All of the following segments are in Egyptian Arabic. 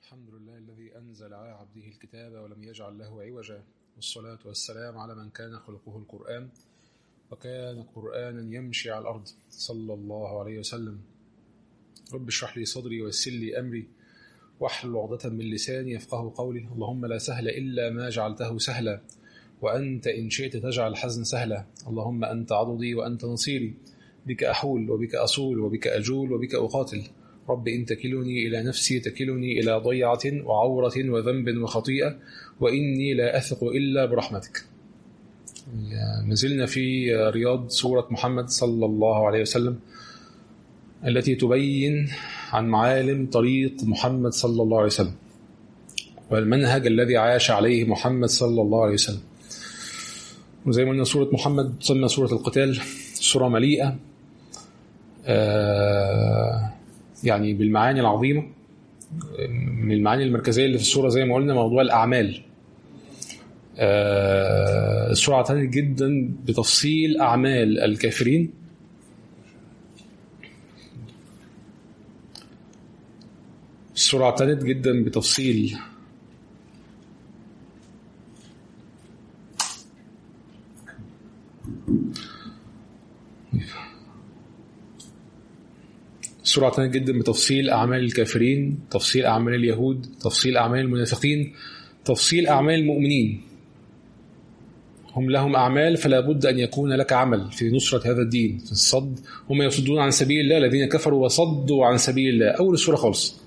الحمد لله الذي أنزل على عبده الكتاب ولم يجعل له عوجا والصلاة والسلام على من كان خلقه القرآن وكان قرآنا يمشي على الأرض صلى الله عليه وسلم رب اشرح لي صدري ويسر لي أمري واحلل عقدة من لساني يفقه قولي اللهم لا سهل إلا ما جعلته سهلا وأنت إن شئت تجعل الحزن سهلا اللهم أنت عضدي وأنت نصيري بك أحول وبك أصول وبك أجول وبك أقاتل رب إن تكلني إلى نفسي تكلني إلى ضيعة وعورة وذنب وخطيئة وإني لا أثق إلا برحمتك نزلنا في رياض سورة محمد صلى الله عليه وسلم التي تبين عن معالم طريق محمد صلى الله عليه وسلم والمنهج الذي عاش عليه محمد صلى الله عليه وسلم وزي ما قلنا سورة محمد تسمى سورة القتال سورة مليئة آه يعني بالمعاني العظيمة من المعاني المركزية اللي في السورة زي ما قلنا موضوع الأعمال آه السورة اعتنت جدا بتفصيل أعمال الكافرين السورة اعتنت جدا بتفصيل السورة اعتنت جدا بتفصيل أعمال الكافرين تفصيل أعمال اليهود تفصيل أعمال المنافقين تفصيل أعمال المؤمنين هم لهم أعمال فلا بد أن يكون لك عمل في نصرة هذا الدين في الصد هم يصدون عن سبيل الله الذين كفروا وصدوا عن سبيل الله أول السورة خالص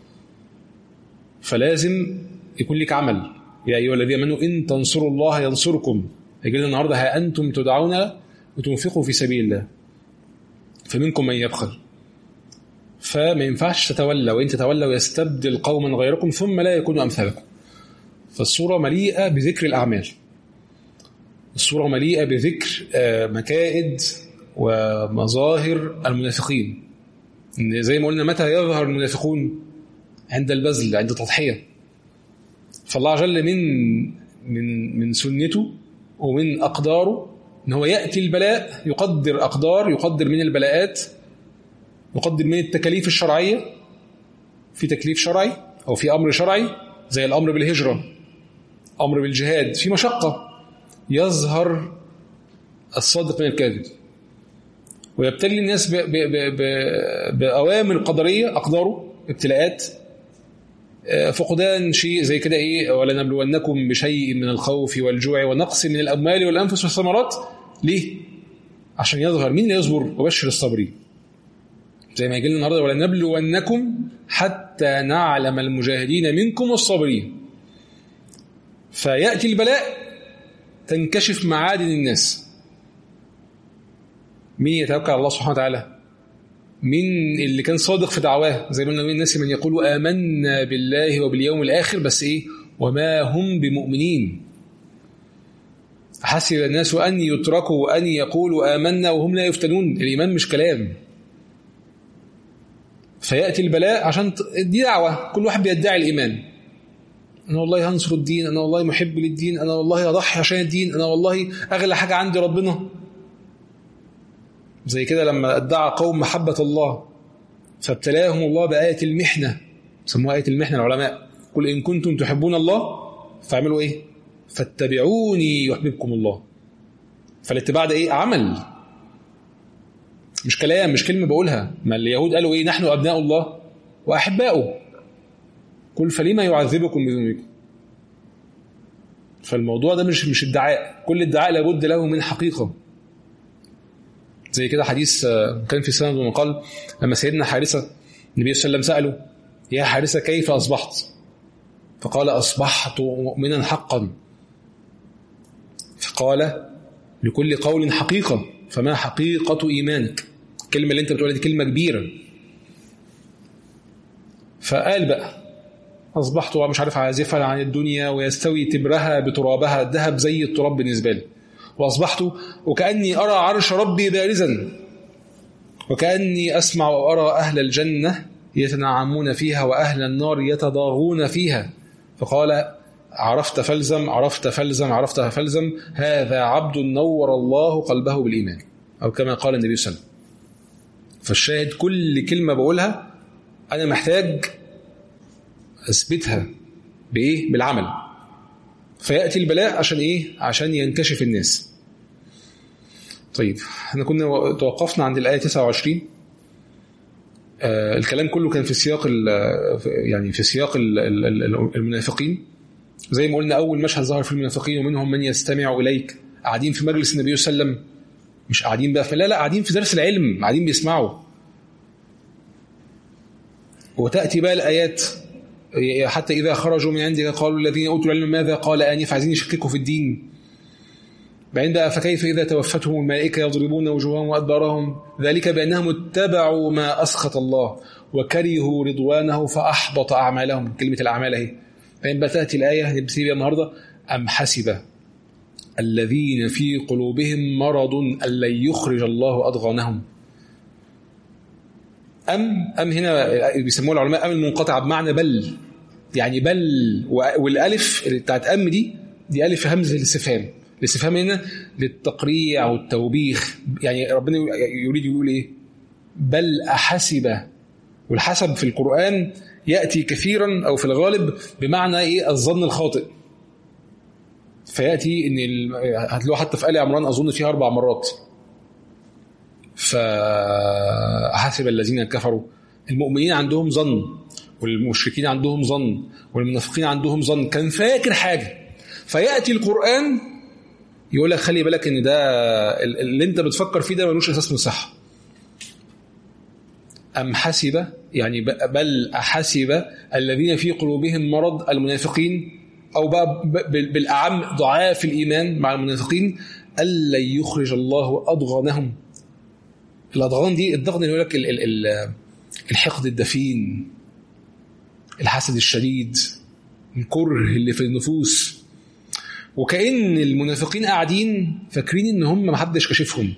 فلازم يكون لك عمل يا أيها الذين آمنوا إن تنصروا الله ينصركم يجي لنا النهارده ها أنتم تدعون وتنفقوا في سبيل الله فمنكم من يبخل فما ينفعش تتولى وإن تتولوا يستبدل قوما غيركم ثم لا يكونوا أمثالكم فالصورة مليئة بذكر الأعمال الصورة مليئة بذكر مكائد ومظاهر المنافقين إن زي ما قلنا متى يظهر المنافقون عند البذل عند التضحية فالله جل من من من سنته ومن أقداره إن هو يأتي البلاء يقدر أقدار يقدر من البلاءات يقدر من التكاليف الشرعية في تكليف شرعي أو في أمر شرعي زي الأمر بالهجرة أمر بالجهاد في مشقة يظهر الصادق من الكاذب ويبتلي الناس ب ب ب ب بأوامر قدرية أقداره ابتلاءات فقدان شيء زي كده ايه ولنبلونكم بشيء من الخوف والجوع ونقص من الاموال والانفس والثمرات ليه؟ عشان يظهر مين اللي يصبر وبشر الصابرين زي ما يجي لنا النهارده ولنبلونكم حتى نعلم المجاهدين منكم والصابرين فياتي البلاء تنكشف معادن الناس مين يتوكل على الله سبحانه وتعالى مين اللي كان صادق في دعواه زي ما قلنا من الناس من يقول آمنا بالله وباليوم الآخر بس إيه وما هم بمؤمنين حسب الناس أن يتركوا أن يقولوا آمنا وهم لا يفتنون الإيمان مش كلام فيأتي البلاء عشان دي دعوة كل واحد بيدعي الإيمان أنا والله هنصر الدين أنا والله محب للدين أنا والله أضحي عشان الدين أنا والله أغلى حاجة عندي ربنا زي كده لما ادعى قوم محبة الله فابتلاهم الله بآية المحنة سموها آية المحنة العلماء قل إن كنتم تحبون الله فاعملوا إيه فاتبعوني يحببكم الله فالاتباع ده إيه عمل مش كلام مش كلمة بقولها ما اليهود قالوا إيه نحن أبناء الله وأحباؤه قل فلما يعذبكم بذنوبكم فالموضوع ده مش مش ادعاء كل ادعاء لابد له من حقيقه زي كده حديث كان في سند ومقال لما سيدنا حارثة النبي صلى الله عليه وسلم سأله يا حارثة كيف أصبحت فقال أصبحت مؤمنا حقا فقال لكل قول حقيقة فما حقيقة إيمانك الكلمة اللي أنت بتقولها دي كلمة كبيرة فقال بقى أصبحت مش عارف عازفا عن الدنيا ويستوي تبرها بترابها الذهب زي التراب بالنسبة لي وأصبحت وكأني أرى عرش ربي بارزا وكأني أسمع وأرى أهل الجنة يتنعمون فيها وأهل النار يتضاغون فيها فقال عرفت فلزم عرفت فلزم عرفت فلزم هذا عبد نور الله قلبه بالإيمان أو كما قال النبي صلى الله عليه وسلم فالشاهد كل كلمة بقولها أنا محتاج اثبتها بايه بالعمل فياتي البلاء عشان ايه عشان ينكشف الناس طيب احنا كنا توقفنا عند الايه 29 آه الكلام كله كان في سياق يعني في سياق المنافقين زي ما قلنا اول مشهد ظهر في المنافقين ومنهم من يستمع اليك قاعدين في مجلس النبي صلى الله عليه وسلم مش قاعدين بقى لا لا قاعدين في درس العلم قاعدين بيسمعوا وتاتي بقى الايات حتى اذا خرجوا من عندك قالوا الذين اوتوا العلم ماذا قال انف عايزين يشككوا في الدين بعدين بقى فكيف اذا توفتهم الملائكه يضربون وجوههم وادبارهم ذلك بانهم اتبعوا ما اسخط الله وكرهوا رضوانه فاحبط اعمالهم كلمه الاعمال اهي بعدين بقى تاتي الايه نبتدي بيها النهارده ام حسب الذين في قلوبهم مرض أن لن يخرج الله أضغانهم أم أم هنا بيسموها العلماء أم المنقطعة بمعنى بل يعني بل والألف بتاعت أم دي دي ألف همزة الاستفهام الاستفهام هنا للتقريع والتوبيخ يعني ربنا يريد يقول إيه بل أحسب والحسب في القرآن يأتي كثيرا أو في الغالب بمعنى إيه الظن الخاطئ فياتي ان ال... هتلاقوه حتى في ال عمران اظن فيها اربع مرات فحسب الذين كفروا المؤمنين عندهم ظن والمشركين عندهم ظن والمنافقين عندهم ظن كان فاكر حاجه فياتي القران يقول لك خلي بالك ان ده اللي انت بتفكر فيه ده ملوش اساس من صحه أم حسب يعني بل أحسب الذين في قلوبهم مرض المنافقين او بقى بالاعم ضعاف الايمان مع المنافقين الا يخرج الله اضغانهم الاضغان دي الضغن اللي يقول لك الحقد الدفين الحسد الشديد الكره اللي في النفوس وكأن المنافقين قاعدين فاكرين ان هم محدش كشفهم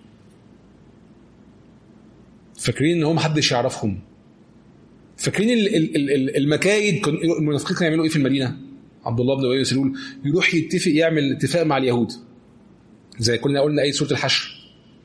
فاكرين ان هم محدش يعرفهم فاكرين المكايد المنافقين كانوا يعملوا ايه في المدينه عبد الله بن ابي سلول يروح يتفق يعمل اتفاق مع اليهود زي كنا قلنا اي سوره الحشر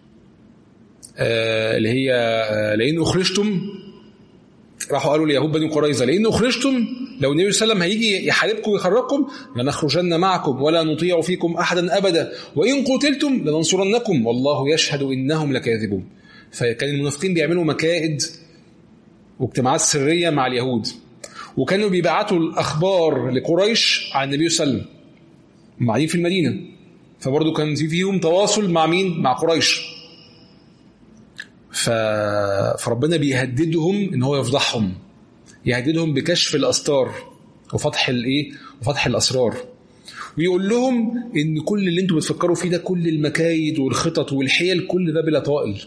آه اللي هي آه لئن اخرجتم راحوا قالوا ليهود بني قريظه لئن اخرجتم لو النبي صلى الله عليه وسلم هيجي يحاربكم ويخرجكم لنخرجن معكم ولا نطيع فيكم احدا ابدا وان قتلتم لننصرنكم والله يشهد انهم لكاذبون فكان المنافقين بيعملوا مكائد واجتماعات سريه مع اليهود وكانوا بيبعتوا الاخبار لقريش عن النبي صلى الله عليه وسلم قاعدين في المدينه فبرضه كان في فيهم تواصل مع مين؟ مع قريش ف... فربنا بيهددهم ان هو يفضحهم يهددهم بكشف الاستار وفتح الايه؟ وفتح الاسرار ويقول لهم ان كل اللي انتم بتفكروا فيه ده كل المكايد والخطط والحيل كل ده بلا طائل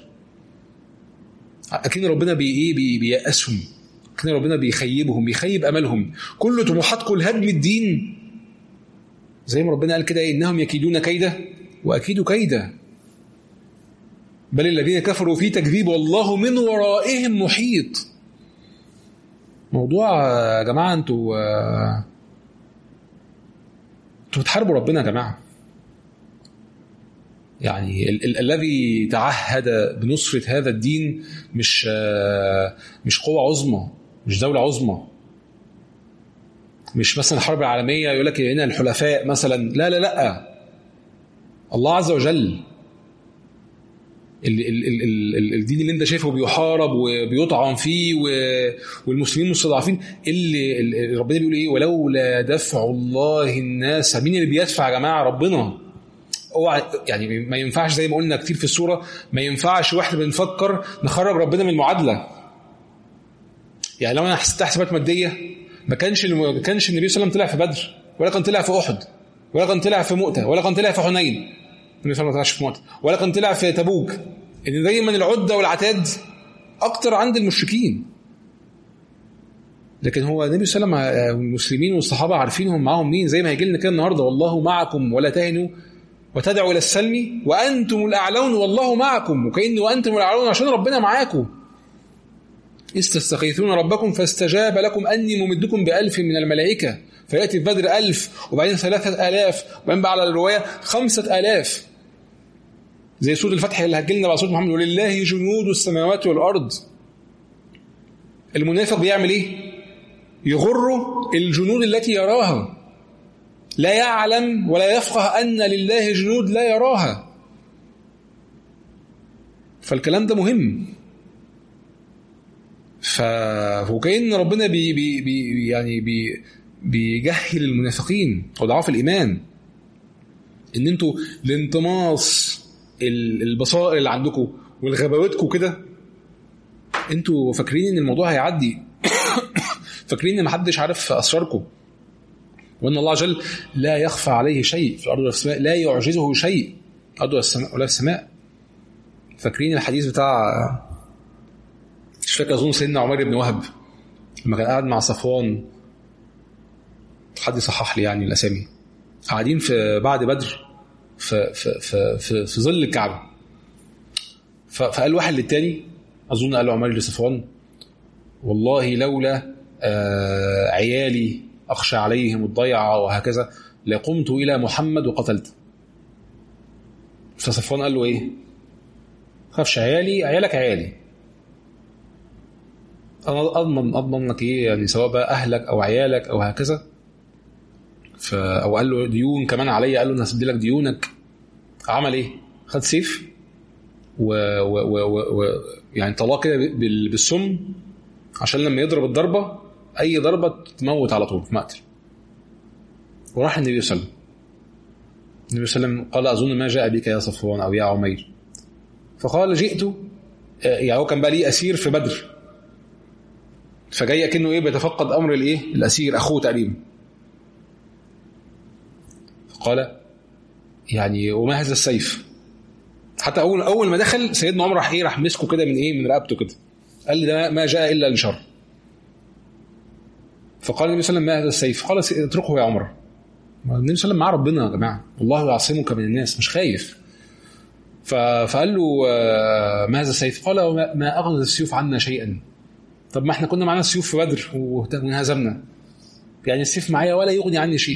اكيد ربنا بي ايه بي بيأسهم كان ربنا بيخيبهم بيخيب املهم كل طموحاتكم لهدم الدين زي ما ربنا قال كده انهم يكيدون كيدا واكيد كيدا بل الذين كفروا في تكذيب والله من ورائهم محيط موضوع يا جماعه انتوا انتوا بتحاربوا ربنا يا جماعه يعني ال- ال- الذي تعهد بنصرة هذا الدين مش مش قوة عظمى مش دولة عظمى مش مثلا الحرب العالمية يقول لك هنا الحلفاء مثلا لا لا لا الله عز وجل ال ال ال ال الدين اللي انت شايفه بيحارب وبيطعن فيه والمسلمين مستضعفين اللي, اللي ربنا بيقول ايه ولولا دفع الله الناس مين اللي بيدفع يا جماعه ربنا اوعى يعني ما ينفعش زي ما قلنا كتير في الصوره ما ينفعش واحنا بنفكر نخرج ربنا من المعادله يعني لو انا حسبتها حسابات ماديه ما كانش ما كانش النبي صلى الله عليه وسلم طلع في بدر ولا كان طلع في احد ولا كان طلع في مؤته ولا كان طلع في حنين النبي صلى الله عليه وسلم ما طلعش في مؤته ولا كان طلع في تبوك ان دايما العده والعتاد اكتر عند المشركين لكن هو النبي صلى الله عليه وسلم المسلمين والصحابه عارفينهم معاهم مين زي ما هيجي لنا كده النهارده والله معكم ولا تهنوا وتدعوا الى السلم وانتم الاعلون والله معكم وكأن وانتم الاعلون عشان ربنا معاكم إذ تستغيثون ربكم فاستجاب لكم أني ممدكم بألف من الملائكة فيأتي في بدر ألف وبعدين ثلاثة آلاف وبعدين بقى على الرواية خمسة آلاف زي سورة الفتح اللي هتجيلنا بعد سورة محمد ولله جنود السماوات والأرض المنافق بيعمل إيه؟ يغره الجنود التي يراها لا يعلم ولا يفقه أن لله جنود لا يراها فالكلام ده مهم ف... وكأن ربنا بي بي بي يعني بي بيجهل المنافقين وضعاف الإيمان إن أنتوا لانطماس البصائر اللي عندكم والغباوتكم كده انتوا فاكرين ان الموضوع هيعدي فاكرين ان محدش عارف اسراركم وان الله عز وجل لا يخفى عليه شيء في الارض ولا في السماء لا يعجزه شيء الارض ولا السماء ولا السماء فاكرين الحديث بتاع مش فاكر اظن سيدنا عمر بن وهب لما كان قاعد مع صفوان حد يصحح لي يعني الاسامي قاعدين في بعد بدر في في في في, في ظل الكعبه فقال واحد للتاني اظن قال عمر لصفوان والله لولا آه عيالي اخشى عليهم الضيعه وهكذا لقمت الى محمد وقتلت فصفوان قال له ايه خافش عيالي عيالك عيالي انا اضمن اضمن لك ايه يعني سواء بقى اهلك او عيالك او هكذا ف او قال له ديون كمان عليا قال له انا هسد لك ديونك عمل ايه؟ خد سيف و, و... و... و... يعني طلاه كده بالسم عشان لما يضرب الضربه اي ضربه تموت على طول في مقتل وراح النبي صلى الله عليه وسلم النبي صلى الله عليه وسلم قال اظن ما جاء بك يا صفوان او يا عمير فقال جئت يعني هو كان بقى ليه اسير في بدر فجاي كأنه ايه بيتفقد امر الايه الاسير اخوه تقريبا فقال يعني وما هذا السيف حتى اول اول ما دخل سيدنا عمر راح ايه راح مسكه كده من ايه من رقبته كده قال لي ده ما جاء الا لشر فقال النبي صلى الله عليه وسلم ما هذا السيف قال اتركه يا عمر النبي صلى الله عليه وسلم معاه ربنا يا جماعه الله يعصمك من الناس مش خايف فقال له ما هذا السيف قال ما اغلظ السيوف عنا شيئا طب ما احنا كنا معانا السيوف في بدر وانهزمنا يعني السيف معايا ولا يغني عني شيء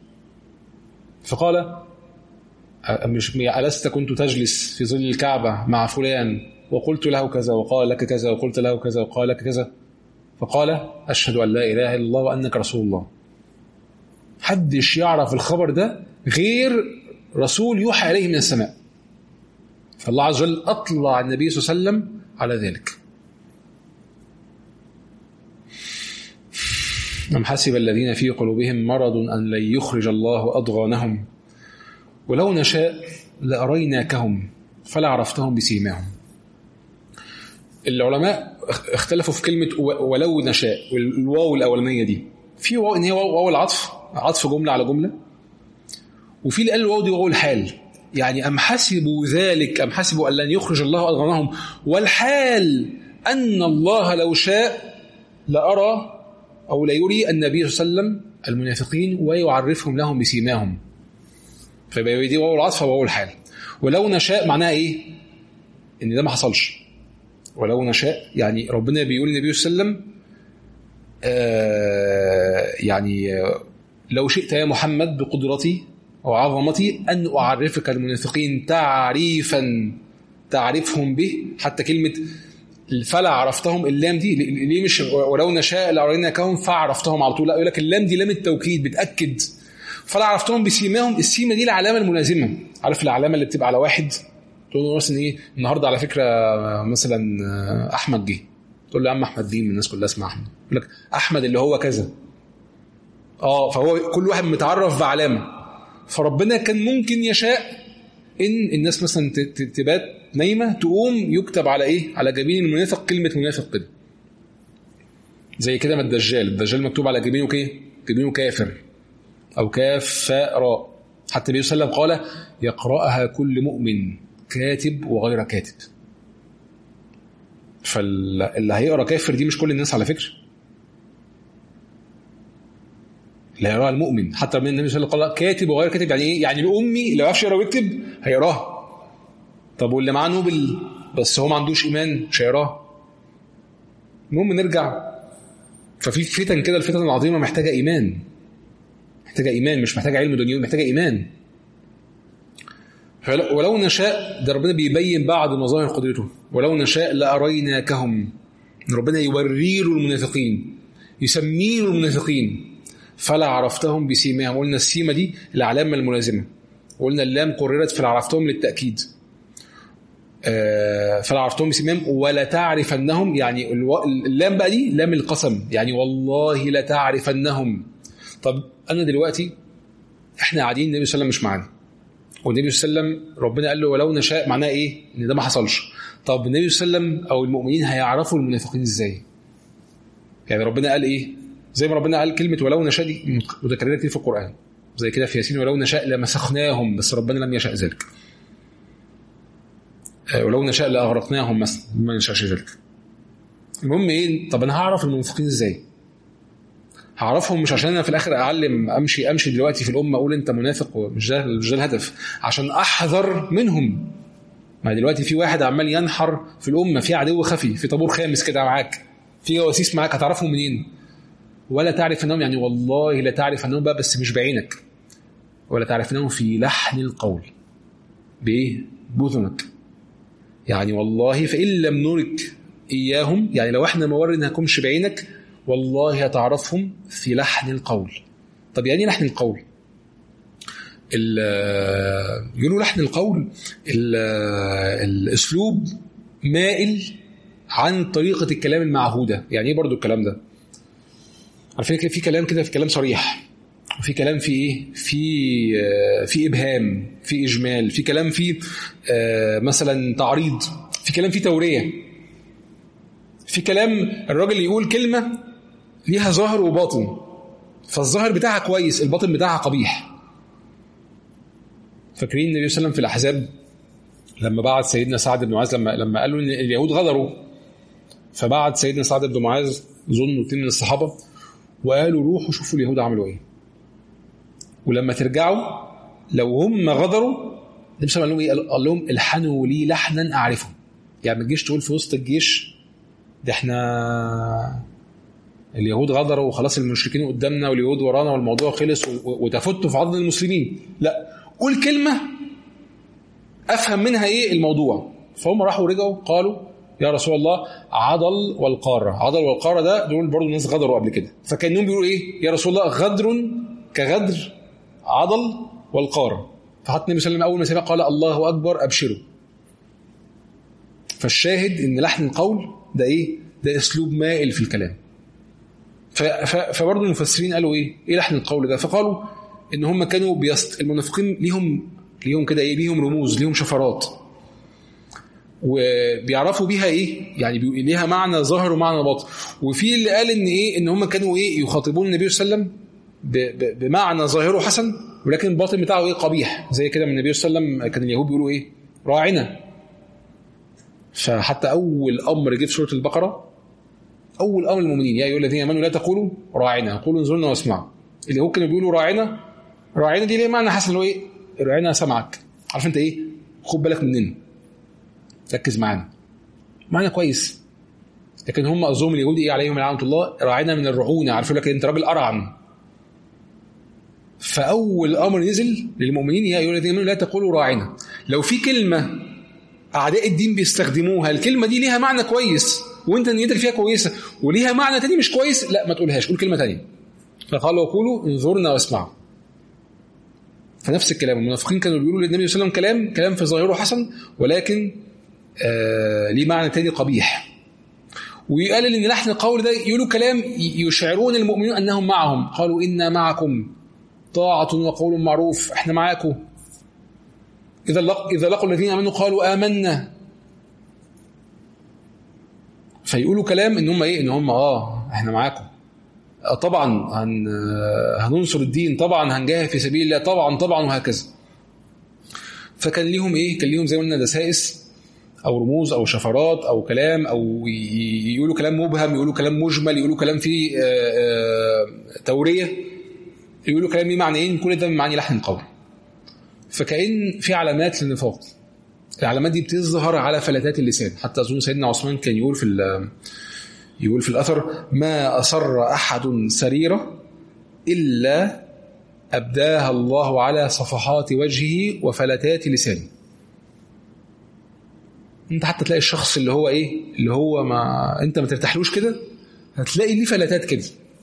فقال مش ألست كنت تجلس في ظل الكعبة مع فلان وقلت له كذا وقال لك كذا وقلت له كذا وقال لك كذا فقال أشهد أن لا إله إلا الله وأنك رسول الله حدش يعرف الخبر ده غير رسول يوحى إليه من السماء فالله عز وجل أطلع النبي صلى الله عليه وسلم على ذلك أم حسب الذين في قلوبهم مرض أن لن يخرج الله أضغانهم ولو نشاء لأريناكهم فلا عرفتهم بسيماهم العلماء اختلفوا في كلمة ولو نشاء والواو الأولانية دي في واو إن هي واو العطف عطف جملة على جملة وفي اللي قال الواو دي واو الحال يعني أم حسبوا ذلك أم حسبوا أن لن يخرج الله أضغانهم والحال أن الله لو شاء لأرى أو لا يري النبي صلى الله عليه وسلم المنافقين ويعرفهم لهم بسيماهم فيبقى دي واو العطف وواو الحال ولو نشاء معناها ايه؟ ان ده ما حصلش ولو نشاء يعني ربنا بيقول للنبي صلى الله عليه وسلم آه يعني لو شئت يا محمد بقدرتي وعظمتي ان اعرفك المنافقين تعريفا تعرفهم به حتى كلمه فلا عرفتهم اللام دي ليه مش ولو نشاء لاريناكهم فعرفتهم على طول لا يقول لك اللام دي لام التوكيد بتاكد فلا عرفتهم بسيماهم السيمه دي العلامه الملازمه عارف العلامه اللي بتبقى على واحد تقول له مثلا ايه النهارده على فكره مثلا احمد جه تقول له يا عم احمد دين الناس كلها اسمها احمد يقول لك احمد اللي هو كذا اه فهو كل واحد متعرف بعلامه فربنا كان ممكن يشاء ان الناس مثلا تبات نايمه تقوم يكتب على ايه؟ على جبين المنافق كلمه منافق كده. زي كده ما الدجال، الدجال مكتوب على جبينه ايه؟ جبينه كافر او كاف فاء راء. حتى النبي صلى الله عليه وسلم قال يقراها كل مؤمن كاتب وغير كاتب. فاللي هيقرا كافر دي مش كل الناس على فكره. لا يراها المؤمن حتى من النبي صلى الله عليه وسلم قال كاتب وغير كاتب يعني ايه؟ يعني الامي اللي ما يعرفش يقرا ويكتب هيقراها. طب واللي معاه نوبل بس هو ما عندوش ايمان مش هيقراها. المهم نرجع ففي فتن كده الفتن العظيمه محتاجه ايمان. محتاجه ايمان مش محتاجه علم دنيوي محتاجه ايمان. ولو نشاء ده ربنا بيبين بعض مظاهر قدرته ولو نشاء لاريناكهم ربنا يوري له المنافقين يسميه المنافقين فلا عرفتهم بسيماهم قلنا السيمة دي العلامة الملازمة وقلنا اللام قررت فلا عرفتهم للتأكيد آه، فلا عرفتهم بسيماهم ولا تعرفنهم يعني الو- اللام بقى دي لام القسم يعني والله لا تعرفنهم طب انا دلوقتي احنا قاعدين النبي صلى الله عليه وسلم مش معانا والنبي صلى الله عليه وسلم ربنا قال له ولو نشاء معناه ايه؟ ان ده ما حصلش. طب النبي صلى الله عليه وسلم او المؤمنين هيعرفوا المنافقين ازاي؟ يعني ربنا قال ايه؟ زي ما ربنا قال كلمه ولو نشاء دي متكرره كتير في القران. زي كده في ياسين ولو نشاء لمسخناهم بس ربنا لم يشاء ذلك. آه، ولو نشاء لاغرقناهم مثلا ما نشاءش ذلك. المهم ايه؟ طب انا هعرف المنافقين ازاي؟ هعرفهم مش عشان انا في الاخر اعلم امشي امشي دلوقتي في الامه اقول انت منافق مش ده مش ده الهدف عشان احذر منهم ما دلوقتي في واحد عمال ينحر في الامه في عدو خفي في طابور خامس كده معاك في جواسيس معاك هتعرفهم منين ولا تعرف انهم يعني والله لا تعرف انهم بقى بس مش بعينك ولا تعرف انهم في لحن القول بايه باذنك يعني والله فان لم نرك اياهم يعني لو احنا ما وريناكمش بعينك والله هتعرفهم في لحن القول طب يعني إيه لحن القول ال- يقولوا لحن القول ال- الاسلوب مائل عن طريقه الكلام المعهوده يعني ايه برضو الكلام ده عارفين كده في كلام كده في كلام صريح وفي كلام فيه ايه في آه، في ابهام في اجمال في كلام فيه آه، مثلا تعريض في كلام فيه توريه في كلام الراجل يقول كلمه ليها ظاهر وباطن فالظاهر بتاعها كويس الباطن بتاعها قبيح فاكرين النبي صلى الله عليه وسلم في الاحزاب لما بعت سيدنا سعد بن معاذ لما لما قالوا ان اليهود غدروا فبعت سيدنا سعد بن معاذ ظنوا اثنين من الصحابه وقالوا روحوا شوفوا اليهود عملوا ايه ولما ترجعوا لو هم غدروا النبي صلى الله عليه وسلم قال لهم ايه قال لهم الحنوا لي لحنا اعرفه يعني ما تجيش تقول في وسط الجيش ده احنا اليهود غدروا وخلاص المشركين قدامنا واليهود ورانا والموضوع خلص و- و- وتفت في عضد المسلمين لا قول كلمه افهم منها ايه الموضوع فهم راحوا رجعوا قالوا يا رسول الله عضل والقاره عضل والقاره ده دول برضو ناس غدروا قبل كده فكانهم بيقولوا ايه يا رسول الله غدر كغدر عضل والقاره فحتى النبي صلى الله عليه وسلم اول ما سمع قال الله اكبر ابشروا فالشاهد ان لحن القول ده ايه ده اسلوب مائل في الكلام ف- ف- فبرضه المفسرين قالوا ايه ايه لحن القول ده فقالوا ان هم كانوا بيست المنافقين ليهم ليهم كده ايه ليهم رموز ليهم شفرات وبيعرفوا بيها ايه يعني بي... ليها معنى ظاهر ومعنى باطن وفي اللي قال ان ايه ان هم كانوا ايه يخاطبون النبي صلى الله عليه وسلم ب... ب... بمعنى ظاهره حسن ولكن الباطن بتاعه ايه قبيح زي كده من النبي صلى الله عليه وسلم كان اليهود بيقولوا ايه راعنا فحتى اول امر جه في سوره البقره اول امر المؤمنين يا ايها الذين امنوا لا تقولوا راعنا قولوا انظرنا واسمعوا اليهود كانوا بيقولوا راعنا راعنا دي ليه معنى حسن اللي هو ايه راعنا سمعك عارف انت ايه خد بالك مننا ركز معانا معنى كويس لكن هم قصدهم اليهود ايه عليهم لعنه الله راعنا من الرعونه عارفين لك انت راجل ارعن فاول امر نزل للمؤمنين يا ايها الذين امنوا لا تقولوا راعنا لو في كلمه اعداء الدين بيستخدموها الكلمه دي ليها معنى كويس وانت نيتك فيها كويسه وليها معنى تاني مش كويس لا ما تقولهاش قول كلمه تانية فقالوا وقولوا انظرنا واسمعوا فنفس الكلام المنافقين كانوا بيقولوا للنبي صلى الله عليه وسلم كلام كلام في ظاهره حسن ولكن آه ليه معنى تاني قبيح ويقال ان لحن القول ده يقولوا كلام يشعرون المؤمنين انهم معهم قالوا انا معكم طاعة وقول معروف احنا معاكم إذا لق... إذا لقوا الذين آمنوا قالوا آمنا فيقولوا كلام إن هم إيه إن هم آه إحنا معاكم آه طبعا هن... هننصر الدين طبعا هنجاهد في سبيل الله طبعا طبعا وهكذا فكان ليهم إيه كان ليهم زي ما قلنا دسائس أو رموز أو شفرات أو كلام أو ي... يقولوا كلام مبهم يقولوا كلام مجمل يقولوا كلام فيه آه آه تورية يقولوا كلام ليه معنيين كل ده من معاني لحن القول فكأن في علامات للنفاق العلامات دي بتظهر على فلتات اللسان حتى اظن سيدنا عثمان كان يقول في يقول في الاثر ما اصر احد سريره الا ابداها الله على صفحات وجهه وفلتات لسانه انت حتى تلاقي الشخص اللي هو ايه اللي هو ما انت ما ترتاحلوش كده هتلاقي ليه فلتات كده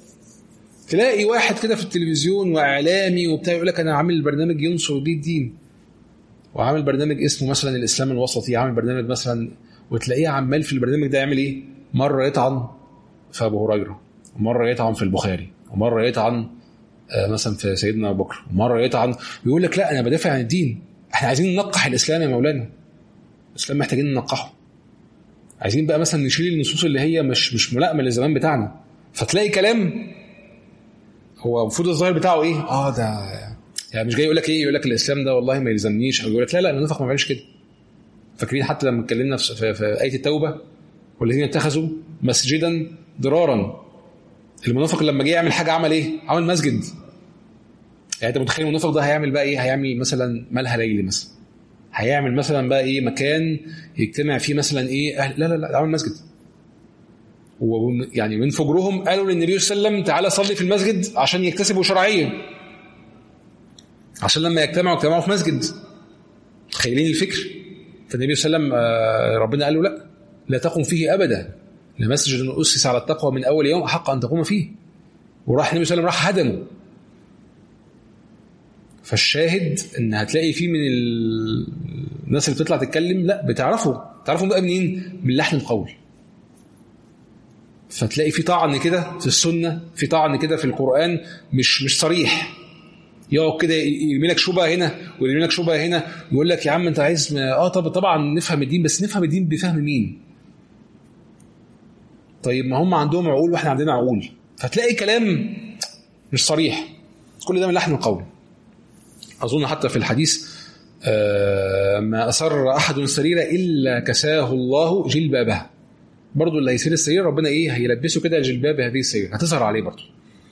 تلاقي واحد كده في التلفزيون واعلامي وبتاع يقول لك انا عامل برنامج ينصر بيه الدين وعامل برنامج اسمه مثلا الاسلام الوسطي عامل برنامج مثلا وتلاقيه عمال في البرنامج ده يعمل ايه؟ مره يطعن في ابو هريره ومره يطعن في البخاري ومره يطعن مثلا في سيدنا ابو بكر ومره يطعن ويقول لك لا انا بدافع عن الدين احنا عايزين ننقح الاسلام يا مولانا الاسلام محتاجين ننقحه عايزين بقى مثلا نشيل النصوص اللي هي مش مش ملائمه للزمان بتاعنا فتلاقي كلام هو المفروض الظاهر بتاعه ايه؟ اه ده يعني مش جاي يقول لك ايه يقول لك الاسلام ده والله ما يلزمنيش او يقول لك لا لا المنافق ما بيعملش كده فاكرين حتى لما اتكلمنا في, في, في ايه التوبه والذين اتخذوا مسجدا ضرارا المنافق لما جه يعمل حاجه عمل ايه؟ عمل مسجد يعني انت متخيل المنافق ده هيعمل بقى ايه؟ هيعمل مثلا مالها ليلي مثلا هيعمل مثلا بقى ايه مكان يجتمع فيه مثلا ايه أهل لا لا لا عمل مسجد ويعني من فجرهم قالوا للنبي صلى الله عليه وسلم تعالى صلي في المسجد عشان يكتسبوا شرعيه عشان لما يجتمعوا يجتمعوا في مسجد تخيلين الفكر فالنبي صلى الله عليه وسلم ربنا قال له لا لا تقم فيه ابدا لمسجد اسس على التقوى من اول يوم احق ان تقوم فيه وراح النبي صلى الله عليه وسلم راح هدمه فالشاهد ان هتلاقي فيه من الناس اللي بتطلع تتكلم لا بتعرفوا تعرفوا بقى منين من لحن القول فتلاقي في طعن كده في السنه في طعن كده في القران مش مش صريح يقعد كده يرمي لك شبهه هنا ويرمي لك شبهه هنا ويقول لك يا عم انت عايز اه طب طبعا نفهم الدين بس نفهم الدين بفهم مين؟ طيب ما هم عندهم عقول واحنا عندنا عقول فتلاقي كلام مش صريح كل ده من لحن القول اظن حتى في الحديث آه ما اسر احد سريره الا كساه الله جلبابها برضه اللي هيسير السرير ربنا ايه هيلبسه كده جلباب هذه السرير هتظهر عليه برضه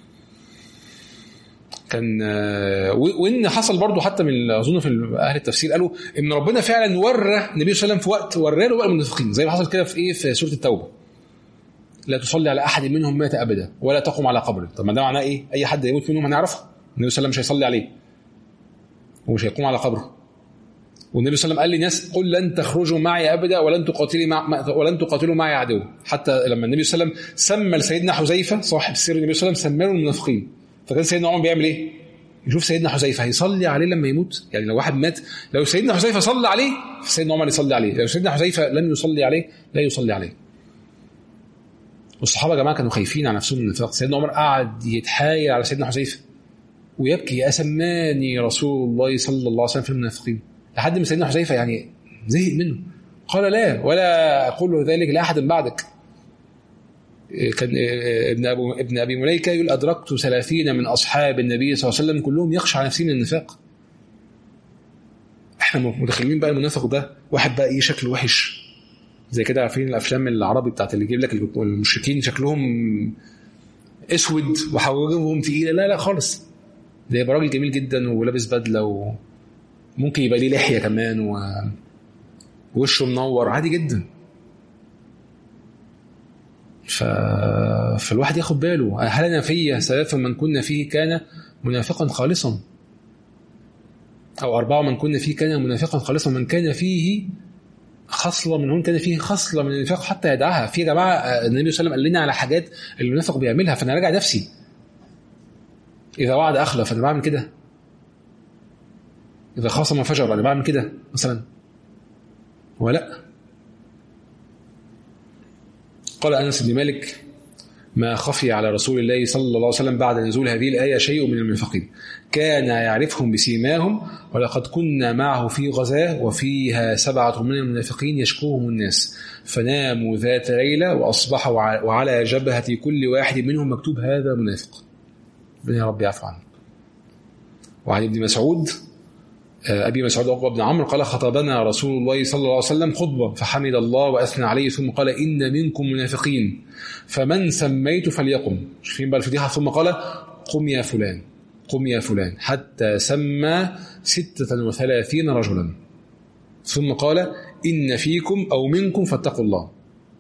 كان وان حصل برضه حتى من اظن في اهل التفسير قالوا ان ربنا فعلا ورى النبي صلى الله عليه وسلم في وقت ورى له بقى المنافقين زي ما حصل كده في ايه في سوره التوبه لا تصلي على احد منهم مات ابدا ولا تقم على قبره طب ما ده معناه ايه اي حد يموت منهم هنعرفه النبي صلى الله عليه وسلم مش هيصلي عليه ومش هيقوم على قبره والنبي صلى الله عليه وسلم قال للناس قل لن تخرجوا معي ابدا ولن تقاتلوا مع ولن تقاتلوا معي عدو حتى لما النبي صلى الله عليه وسلم سمى لسيدنا حذيفه صاحب سر النبي صلى الله عليه وسلم سماه المنافقين فكان سيدنا عمر بيعمل ايه؟ يشوف سيدنا حذيفه هيصلي عليه لما يموت يعني لو واحد مات لو سيدنا حذيفه صلى عليه فسيدنا عمر يصلي عليه لو سيدنا حذيفه لم يصلي عليه لا يصلي عليه والصحابه يا جماعه كانوا خايفين على نفسهم من النفاق سيدنا عمر قعد يتحايل على سيدنا حذيفه ويبكي اسماني رسول الله صلى الله عليه وسلم في المنافقين لحد ما سيدنا حذيفه يعني زهق منه قال لا ولا اقول ذلك لاحد بعدك كان ابن ابو ابن ابي مليكه يقول ادركت ثلاثين من اصحاب النبي صلى الله عليه وسلم كلهم يخشى على نفسه من النفاق احنا متخيلين بقى المنافق ده واحد بقى ايه شكله وحش زي كده عارفين الافلام العربي بتاعت اللي يجيب لك المشركين شكلهم اسود وحواجبهم تقيله لا لا خالص ده يبقى راجل جميل جدا ولابس بدله وممكن يبقى ليه لحيه كمان ووشه منور عادي جدا ف... فالواحد ياخد باله هل انا في ثلاثة من كنا فيه كان منافقا خالصا او اربعة من كنا فيه كان منافقا خالصا من كان فيه خصلة منهم كان فيه خصلة من النفاق حتى يدعها في يا جماعة النبي صلى الله عليه وسلم قال لنا على حاجات المنافق بيعملها فانا راجع نفسي اذا وعد اخلف انا بعمل كده اذا خاصم فجر انا بعمل كده مثلا ولا قال انس بن مالك ما خفي على رسول الله صلى الله عليه وسلم بعد نزول هذه الايه شيء من المنافقين كان يعرفهم بسيماهم ولقد كنا معه في غزاه وفيها سبعه من المنافقين يشكوهم الناس فناموا ذات ليله واصبحوا وعلى جبهه كل واحد منهم مكتوب هذا منافق ربنا يا رب يعفو عنه وعن ابن مسعود أبي مسعود عقبة بن عمرو قال خطبنا رسول الله صلى الله عليه وسلم خطبة فحمد الله وأثنى عليه ثم قال إن منكم منافقين فمن سميت فليقم شايفين بقى الفضيحة ثم قال قم يا فلان قم يا فلان حتى سمى ستة وثلاثين رجلا ثم قال إن فيكم أو منكم فاتقوا الله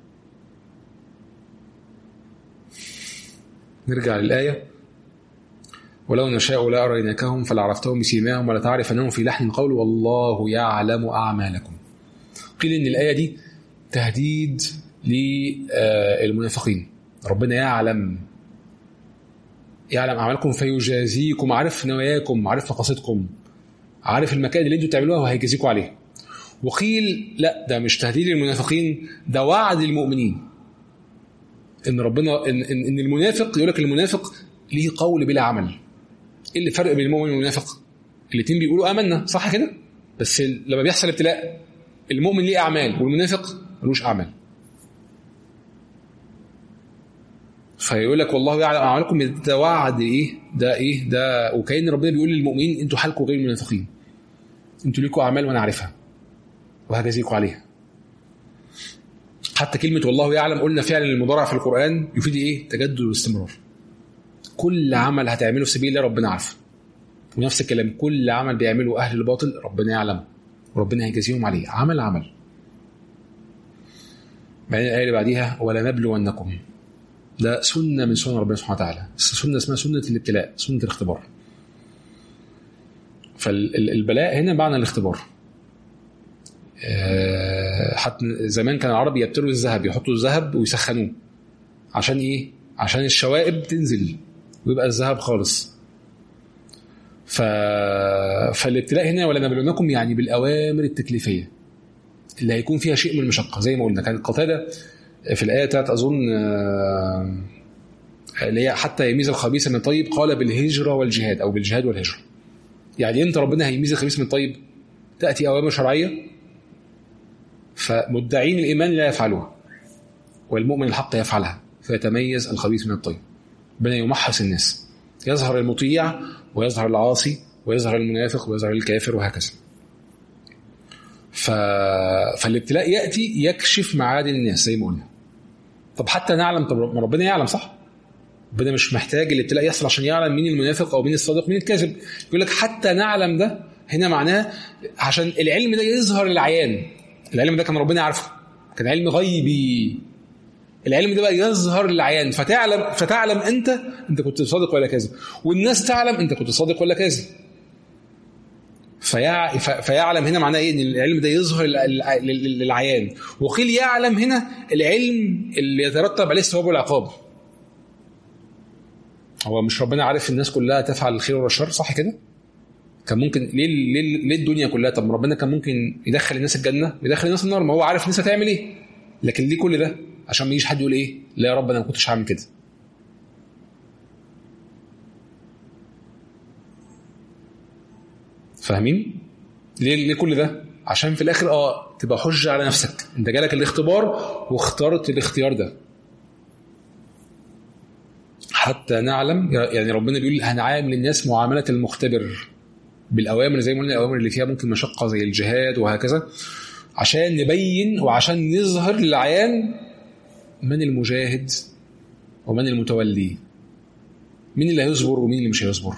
نرجع للآية ولو نشاء لأريناكهم فلعرفتهم بسيماهم ولتعرفنهم في لحن القول والله يعلم أعمالكم قيل إن الآية دي تهديد للمنافقين ربنا يعلم يعلم اعمالكم فيجازيكم عارف نواياكم عارف مقاصدكم عارف المكان اللي انتوا بتعملوها وهيجازيكم عليه وقيل لا ده مش تهديد للمنافقين ده وعد للمؤمنين ان ربنا ان, إن, إن المنافق يقول لك المنافق ليه قول بلا عمل ايه اللي الفرق بين المؤمن والمنافق الاثنين بيقولوا امنا صح كده بس لما بيحصل ابتلاء المؤمن ليه اعمال والمنافق ملوش اعمال فيقول لك والله يعلم اعمالكم ده وعد ايه ده ايه ده وكان ربنا بيقول للمؤمنين انتوا حالكم غير المنافقين انتوا ليكوا اعمال وانا عارفها وهجازيكم عليها حتى كلمة والله يعلم قلنا فعلا المضارع في القرآن يفيد إيه؟ تجدد واستمرار. كل عمل هتعمله في سبيل الله ربنا عارفه. ونفس الكلام كل عمل بيعمله أهل الباطل ربنا يعلم وربنا هيجازيهم عليه عمل عمل. بعدين الآية اللي بعديها ولنبلونكم ده سنة من سنن ربنا سبحانه وتعالى سنة اسمها سنة الابتلاء سنة الاختبار فالبلاء هنا معنى الاختبار حتى زمان كان العرب يبتلوا الذهب يحطوا الذهب ويسخنوه عشان ايه؟ عشان الشوائب تنزل ويبقى الذهب خالص ف... فالابتلاء هنا ولنبلونكم يعني بالاوامر التكليفيه اللي هيكون فيها شيء من المشقه زي ما قلنا كان قتاده في الايه بتاعت اظن اللي هي حتى يميز الخبيث من الطيب قال بالهجره والجهاد او بالجهاد والهجره يعني انت ربنا هيميز الخبيث من الطيب تاتي اوامر شرعيه فمدعين الايمان لا يفعلوها والمؤمن الحق يفعلها فيتميز الخبيث من الطيب ربنا يمحص الناس يظهر المطيع ويظهر العاصي ويظهر المنافق ويظهر الكافر وهكذا ف... فالابتلاء ياتي يكشف معادن الناس زي ما قلنا طب حتى نعلم طب ما ربنا يعلم صح ربنا مش محتاج الابتلاء يحصل عشان يعلم مين المنافق او مين الصادق مين الكاذب يقول لك حتى نعلم ده هنا معناه عشان العلم ده يظهر للعيان العلم ده كان ربنا عارفه كان علم غيبي العلم ده بقى يظهر للعيان فتعلم فتعلم انت انت كنت صادق ولا كاذب والناس تعلم انت كنت صادق ولا كاذب فيع... فيعلم هنا معناه ايه ان العلم ده يظهر للعيان وقيل يعلم هنا العلم اللي يترتب عليه الثواب والعقاب هو مش ربنا عارف الناس كلها تفعل الخير والشر صح كده كان ممكن ليه ليه ليه الدنيا كلها طب ربنا كان ممكن يدخل الناس الجنه ويدخل الناس النار ما هو عارف الناس هتعمل ايه لكن ليه كل ده عشان ما يجيش حد يقول ايه لا يا رب انا ما كنتش هعمل كده فاهمين ليه ليه كل ده عشان في الاخر اه تبقى حجه على نفسك انت جالك الاختبار واخترت الاختيار ده حتى نعلم يعني ربنا بيقول هنعامل الناس معامله المختبر بالاوامر زي ما قلنا الاوامر اللي فيها ممكن مشقه زي الجهاد وهكذا عشان نبين وعشان نظهر للعيان من المجاهد ومن المتولي مين اللي هيصبر ومين اللي مش هيصبر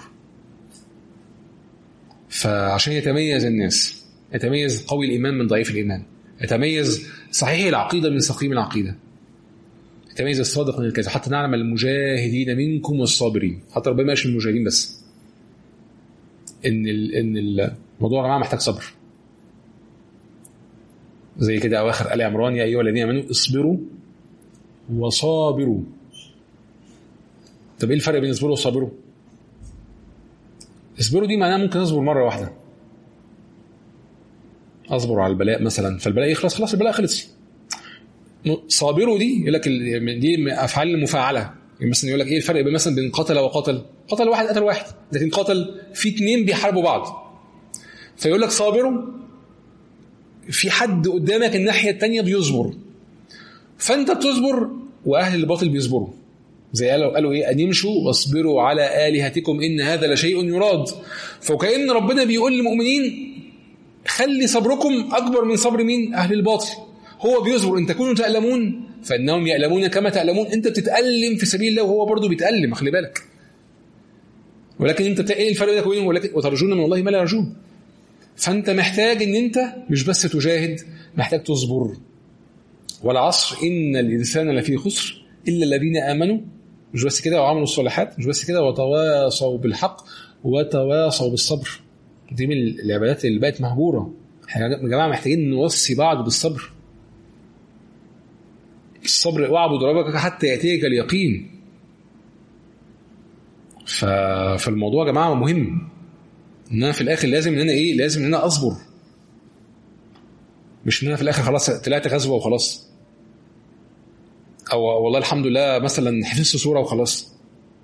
فعشان يتميز الناس يتميز قوي الايمان من ضعيف الايمان يتميز صحيح العقيده من سقيم العقيده يتميز الصادق من الكاذب حتى نعلم المجاهدين منكم والصابرين حتى ربنا ماشي المجاهدين بس ان ال ان الموضوع يا جماعه محتاج صبر زي كده اواخر ال عمران يا ايها الذين امنوا اصبروا وصابروا طب ايه الفرق بين اصبروا وصابروا؟ اصبروا دي معناها ممكن اصبر مره واحده اصبر على البلاء مثلا فالبلاء يخلص خلاص البلاء خلص صابروا دي يقول لك دي افعال مفاعله يعني مثلا يقول لك ايه الفرق بين مثلا بين قتل وقتل قتل واحد قتل واحد لكن قتل في اثنين بيحاربوا بعض فيقول لك صابروا في حد قدامك الناحيه الثانيه بيصبر فانت بتصبر واهل الباطل بيصبروا زي قالوا قالوا ايه ان يمشوا واصبروا على الهتكم ان هذا لشيء يراد فكأن ربنا بيقول للمؤمنين خلي صبركم اكبر من صبر مين اهل الباطل هو بيصبر ان تكونوا تألمون فانهم يألمون كما تألمون انت بتتألم في سبيل الله وهو برضه بيتألم خلي بالك ولكن انت ايه الفرق بينك وبينهم ولكن وترجون من الله ما لا يرجون فانت محتاج ان انت مش بس تجاهد محتاج تصبر والعصر ان الانسان لفي خسر الا الذين امنوا مش بس كده وعملوا الصالحات مش بس كده وتواصوا بالحق وتواصوا بالصبر دي من العبادات اللي بقت مهجوره احنا يا جماعه محتاجين نوصي بعض بالصبر الصبر واعبد ربك حتى ياتيك اليقين ف... فالموضوع يا جماعه مهم ان انا في الاخر لازم ان انا ايه لازم ان انا اصبر مش ان انا في الاخر خلاص طلعت غزوه وخلاص او والله الحمد لله مثلا حفظت سوره وخلاص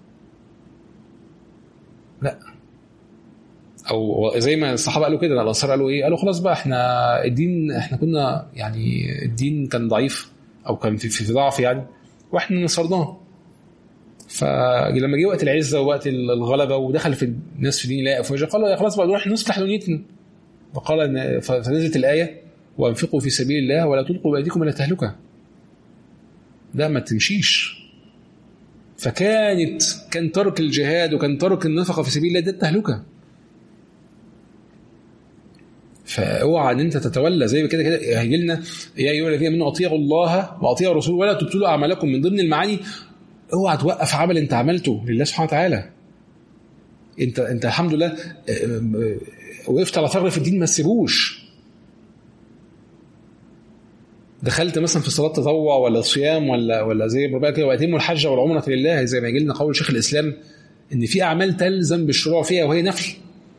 لا او زي ما الصحابه قالوا كده الانصار قالوا ايه قالوا خلاص بقى احنا الدين احنا كنا يعني الدين كان ضعيف او كان في, في ضعف يعني واحنا نصرناه فلما جه وقت العزه ووقت الغلبه ودخل في الناس في دين الله افواجا قال خلاص بقى نروح نصلح دنيتنا فقال فنزلت الايه وانفقوا في سبيل الله ولا تلقوا بايديكم الى التهلكه ده ما تمشيش فكانت كان ترك الجهاد وكان ترك النفقه في سبيل الله ده التهلكه فاوعى ان انت تتولى زي كده كده هيجي لنا يا ايها الذين امنوا اطيعوا الله واطيعوا الرسول ولا تبطلوا اعمالكم من ضمن المعاني اوعى توقف عمل انت عملته لله سبحانه وتعالى انت انت الحمد لله وقفت على ثغر في الدين ما تسيبوش دخلت مثلا في صلاه تطوع ولا صيام ولا ولا زي ما كده واتموا الحج والعمره لله زي ما يجي لنا قول شيخ الاسلام ان في اعمال تلزم بالشروع فيها وهي نفل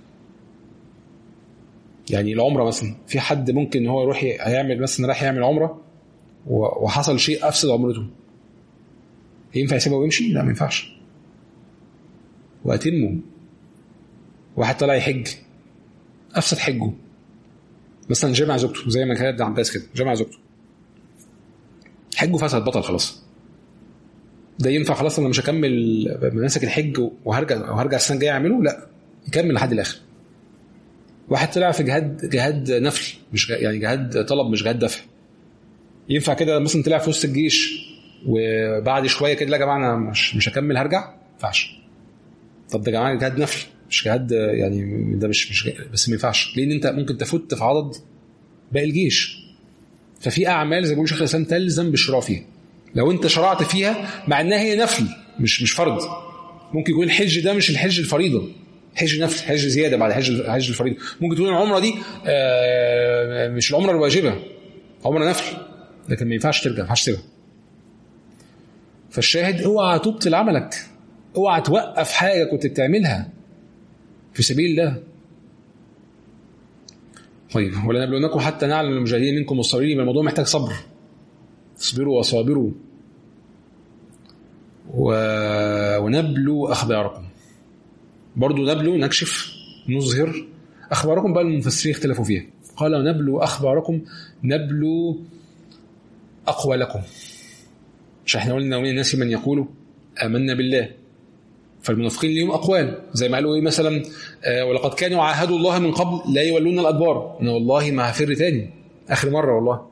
يعني العمره مثلا في حد ممكن هو يروح هيعمل مثلا راح يعمل عمره وحصل شيء افسد عمرته ينفع يسيبها ويمشي؟ لا ما ينفعش واتموا واحد طلع يحج افسد حجه مثلا جمع زوجته زي ما كان ابن عباس كده جمع زوجته حجه فسد بطل خلاص ده ينفع خلاص انا مش هكمل مناسك الحج وهرجع وهرجع السنه الجايه اعمله لا يكمل لحد الاخر واحد طلع في جهاد جهاد نفل مش يعني جهاد طلب مش جهاد دفع ينفع كده مثلا طلع في وسط الجيش وبعد شويه كده لا يا جماعه انا مش مش هكمل هرجع ما ينفعش طب ده يا جماعه جهاد نفل مش جهاد يعني ده مش مش بس ما ينفعش لان انت ممكن تفت في عدد باقي الجيش ففي اعمال زي ما بيقول شيخ الاسلام تلزم بالشراء فيها لو انت شرعت فيها مع انها هي نفل مش مش فرض ممكن يكون الحج ده مش الحج الفريضه حج نفل حج زياده بعد حج حج الفريضه ممكن تكون العمره دي مش العمره الواجبه عمره نفل لكن ما ينفعش ترجع ما ينفعش تسيبها فالشاهد اوعى تبطل عملك اوعى توقف حاجه كنت بتعملها في سبيل الله طيب ولنبلونكم حتى نعلم المجاهدين منكم والصابرين الموضوع محتاج صبر اصبروا وصابروا و... ونبلو اخباركم برضو نبلو نكشف نظهر اخباركم بقى المفسرين اختلفوا فيها قال نبلو اخباركم نبلو اقوالكم مش احنا قلنا ومن الناس من يقول امنا بالله فالمنافقين ليهم اقوال زي ما قالوا ايه مثلا آه ولقد كانوا عاهدوا الله من قبل لا يولون الادبار انا والله ما هفر تاني اخر مره والله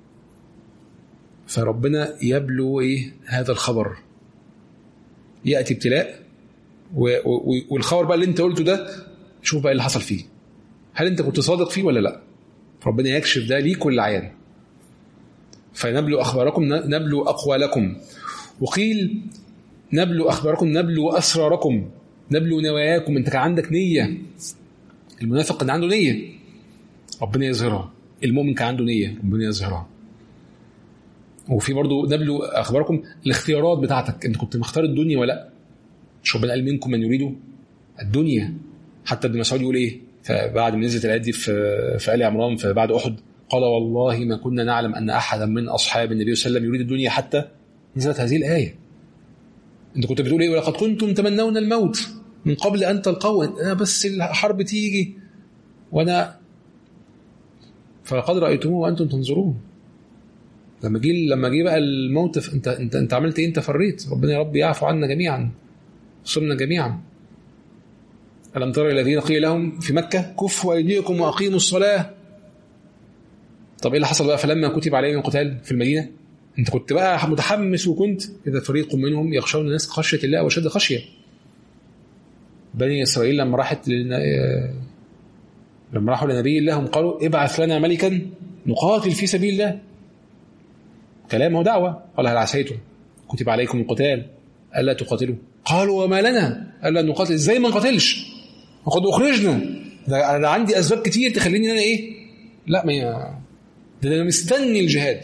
فربنا يبلو ايه هذا الخبر ياتي ابتلاء والخبر بقى اللي انت قلته ده شوف بقى اللي حصل فيه هل انت كنت صادق فيه ولا لا ربنا يكشف ده ليك والعيان فنبلو اخباركم نبلو اقوالكم وقيل نبلو اخباركم نبلو اسراركم نبلو نواياكم انت كان عندك نيه المنافق كان عنده نيه ربنا يظهرها المؤمن كان عنده نيه ربنا يظهرها وفي برضه نبلو اخباركم الاختيارات بتاعتك انت كنت مختار الدنيا ولا لا مش ربنا قال منكم من يريد الدنيا حتى ابن مسعود يقول ايه فبعد ما نزلت الايات دي في في ال عمران فبعد احد قال والله ما كنا نعلم ان احدا من اصحاب النبي صلى الله عليه وسلم يريد الدنيا حتى نزلت هذه الايه انت كنت بتقول ايه ولقد كنتم تمنون الموت من قبل ان تلقوا انا بس الحرب تيجي وانا فلقد رايتموه وانتم تنظرون لما جه لما جه بقى الموت انت انت انت عملت ايه انت فريت ربنا يا رب يعفو عنا جميعا صرنا جميعا ألم تر الذين قيل لهم في مكة كفوا أيديكم وأقيموا الصلاة طب إيه اللي حصل بقى فلما كتب عليهم القتال في المدينة أنت كنت بقى متحمس وكنت إذا فريق منهم يخشون الناس خشية الله وشد خشية بني إسرائيل لما راحت لنا لما راحوا لنبي الله هم قالوا ابعث لنا ملكا نقاتل في سبيل الله كلامه دعوة قال هل عسيتم كتب عليكم القتال ألا تقاتلوا قالوا وما لنا ألا نقاتل إزاي ما نقاتلش وقد أخرجنا ده أنا عندي أسباب كتير تخليني أنا إيه لا ما ي... ده أنا مستني الجهاد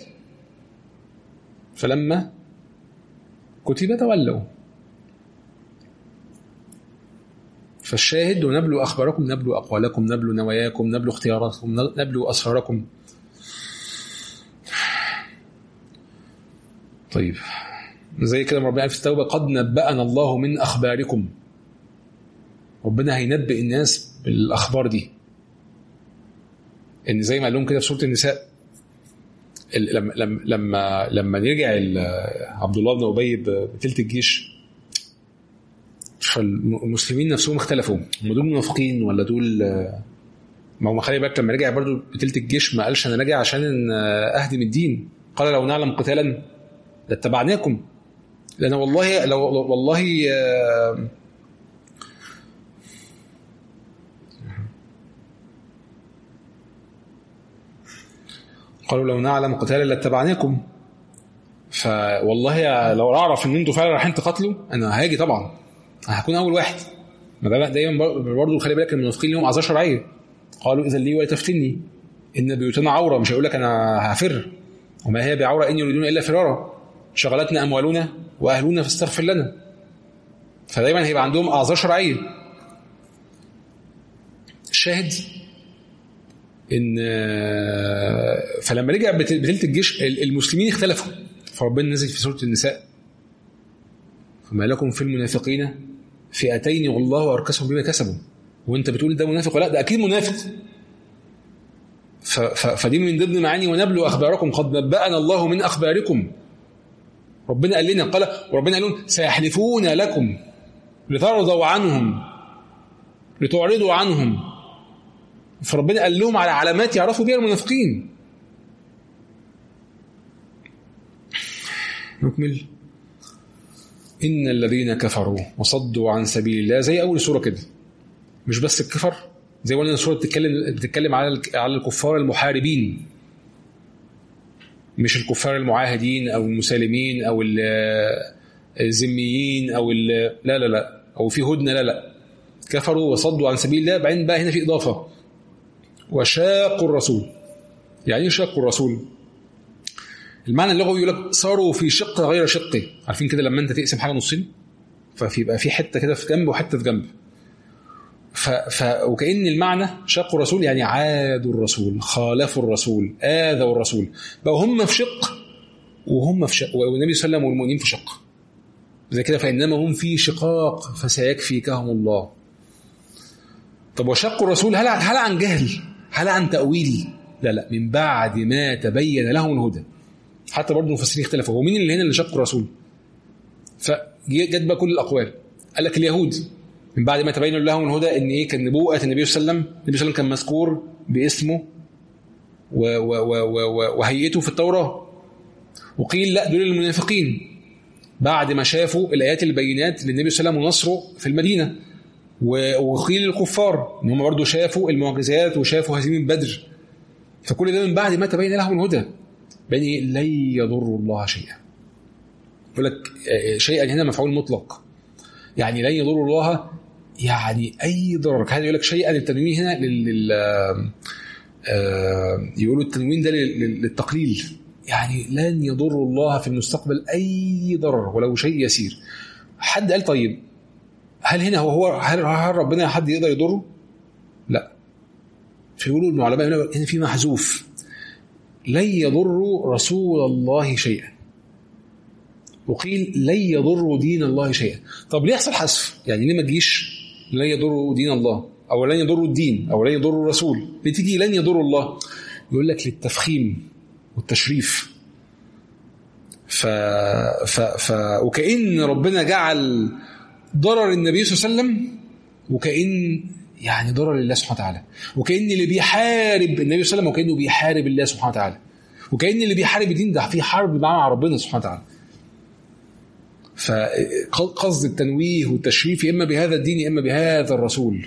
فلما كتب تولوا فالشاهد ونبلو اخباركم نبلو اقوالكم نبلو نواياكم نبلو اختياراتكم نبلو اسراركم طيب زي كده ربنا في التوبه قد نبأنا الله من اخباركم ربنا هينبئ الناس بالاخبار دي ان زي ما قال لهم كده في سوره النساء لما لما لما لما رجع عبد الله بن ابي بثلث الجيش فالمسلمين نفسهم اختلفوا هم دول منافقين ولا دول ما هو خلي بالك لما رجع برضه بثلث الجيش ما قالش انا راجع عشان اهدم الدين قال لو نعلم قتالا لاتبعناكم لان والله لو والله قالوا لو نعلم قتالا لاتبعناكم فوالله لو اعرف ان انتوا فعلا رايحين تقاتلوا انا هاجي طبعا انا هكون اول واحد ما ده دايما برضه خلي بالك المنافقين لهم اعذار شرعيه قالوا اذا لي ولا تفتني ان بيوتنا عوره مش هيقول لك انا هفر وما هي بعوره ان يريدون الا فرارا شغلتنا اموالنا واهلنا فاستغفر لنا فدايما هيبقى عندهم اعذار شرعيه الشاهد ان فلما رجع بتلت الجيش المسلمين اختلفوا فربنا نزل في سوره النساء فما لكم في المنافقين فئتين والله اركسهم بما كسبوا وانت بتقول ده منافق ولا ده اكيد منافق فدي من ضمن معاني ونبلو اخباركم قد نبأنا الله من اخباركم ربنا قال لنا قال وربنا قال لهم سيحلفون لكم لترضوا عنهم لتعرضوا عنهم فربنا قال لهم على علامات يعرفوا بها المنافقين نكمل إن الذين كفروا وصدوا عن سبيل الله زي أول سورة كده مش بس الكفر زي ما قلنا السورة بتتكلم بتتكلم على على الكفار المحاربين مش الكفار المعاهدين أو المسالمين أو الذميين أو لا لا لا أو في هدنة لا لا كفروا وصدوا عن سبيل الله بعدين بقى هنا في إضافة وشاقوا الرسول يعني ايه شاقوا الرسول المعنى اللغوي يقول لك صاروا في شق غير شقه عارفين كده لما انت تقسم حاجه نصين فيبقى في حته كده في جنب وحته في جنب ف... ف... وكأن المعنى شاقوا الرسول يعني عادوا الرسول خالفوا الرسول آذوا الرسول بقوا هم في شق وهم في شق والنبي صلى الله عليه وسلم والمؤمنين في شق زي كده فإنما هم في شقاق فسيكفيكهم الله طب وشق الرسول هل هل عن جهل هل عن تأويل لا لا من بعد ما تبين لهم الهدى حتى برضه المفسرين اختلفوا هو مين اللي هنا اللي شق الرسول فجت بقى كل الاقوال قال لك اليهود من بعد ما تبين لهم الهدى ان ايه كان نبوءه النبي صلى الله عليه وسلم النبي صلى الله عليه وسلم كان مذكور باسمه و و و و وهيئته في التوراه وقيل لا دول المنافقين بعد ما شافوا الايات البينات للنبي صلى الله عليه وسلم ونصره في المدينه وقيل للكفار ان هم برضه شافوا المعجزات وشافوا هزيمه بدر فكل ده من بعد ما تبين لهم الهدى بين ايه لن يضروا الله شيئا يقول لك شيئا هنا مفعول مطلق يعني لن يضروا الله يعني اي ضرر هذا يقول لك شيئا التنوين هنا لل يقولوا التنوين ده للتقليل يعني لن يضروا الله في المستقبل اي ضرر ولو شيء يسير حد قال طيب هل هنا هو هو هل, هل ربنا حد يقدر يضره؟ لا فيقولوا العلماء هنا في محذوف لن يضروا رسول الله شيئا وقيل لن يضروا دين الله شيئا طب ليه يحصل حذف يعني ليه ما تجيش لن يضروا دين الله او لن يضروا الدين او لن يضروا الرسول بتيجي لن يضروا الله يقول لك للتفخيم والتشريف ف... ف... ف... وكأن ربنا جعل ضرر النبي صلى الله عليه وسلم وكأن يعني ضرر لله سبحانه وتعالى وكأن اللي بيحارب النبي صلى الله عليه وسلم وكأنه بيحارب الله سبحانه وتعالى وكأن اللي بيحارب الدين ده في حرب مع ربنا سبحانه وتعالى فقصد التنويه والتشريف اما بهذا الدين اما بهذا الرسول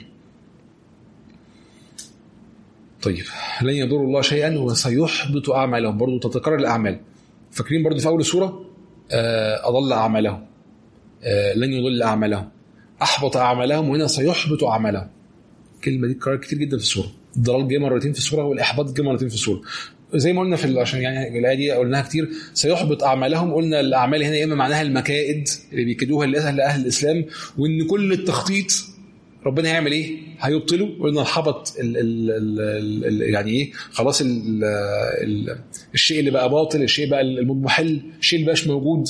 طيب لن يضر الله شيئا وسيحبط اعمالهم برضه تتكرر الاعمال فاكرين برضه في اول السوره اضل اعمالهم لن يضل اعمالهم احبط اعمالهم وهنا سيحبط اعمالهم الكلمه دي اتكررت كتير جدا في السوره الضلال جه مرتين في السوره والاحباط جه مرتين في السوره زي ما قلنا في عشان يعني الايه دي قلناها كتير سيحبط اعمالهم قلنا الاعمال هنا يا اما معناها المكائد اللي بيكيدوها لاهل اهل الاسلام وان كل التخطيط ربنا هيعمل ايه؟ هيبطله وقلنا الحبط ال ال ال ال يعني ايه؟ خلاص ال ال الشيء اللي بقى باطل، الشيء بقى المضمحل، الشيء اللي بقاش موجود.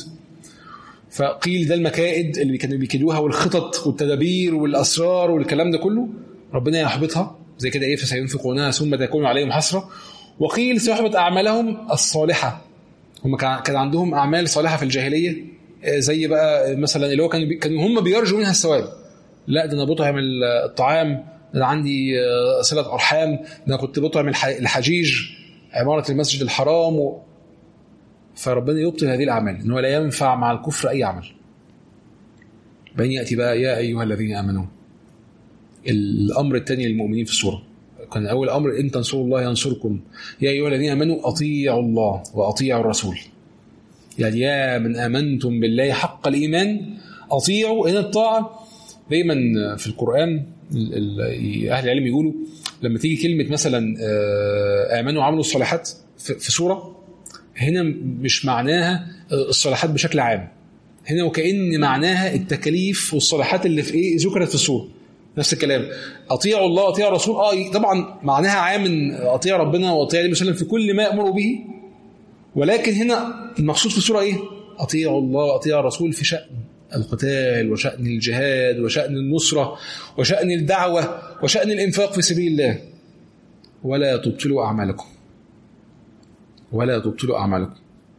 فقيل ده المكائد اللي كانوا بيكيدوها والخطط والتدابير والاسرار والكلام ده كله ربنا يحبطها زي كده ايه فسينفقونها ثم تكون عليهم حسره وقيل سيحبط اعمالهم الصالحه هم كان عندهم اعمال صالحه في الجاهليه زي بقى مثلا اللي هو كانوا كانوا هم بيرجوا منها الثواب لا ده انا بطعم الطعام ده انا عندي صله ارحام ده انا كنت بطعم الحجيج عماره المسجد الحرام و... فربنا يبطل هذه الاعمال ان هو لا ينفع مع الكفر اي عمل بين ياتي بقى يا ايها الذين امنوا الامر الثاني للمؤمنين في السوره كان اول امر ان تنصروا الله ينصركم يا ايها الذين امنوا اطيعوا الله واطيعوا الرسول يعني يا من امنتم بالله حق الايمان اطيعوا ان الطاعه دايما في القران اهل العلم يقولوا لما تيجي كلمه مثلا امنوا وعملوا الصالحات في سوره هنا مش معناها الصالحات بشكل عام هنا وكأن معناها التكاليف والصالحات اللي في ايه ذكرت في السوره نفس الكلام اطيعوا الله اطيعوا الرسول اه طبعا معناها عام اطيع ربنا واطيع النبي صلى الله عليه وسلم في كل ما امروا به ولكن هنا المقصود في السوره ايه؟ اطيعوا الله واطيعوا الرسول في شان القتال وشان الجهاد وشان النصره وشان الدعوه وشان الانفاق في سبيل الله ولا تبطلوا اعمالكم ولا تبطلوا اعمالكم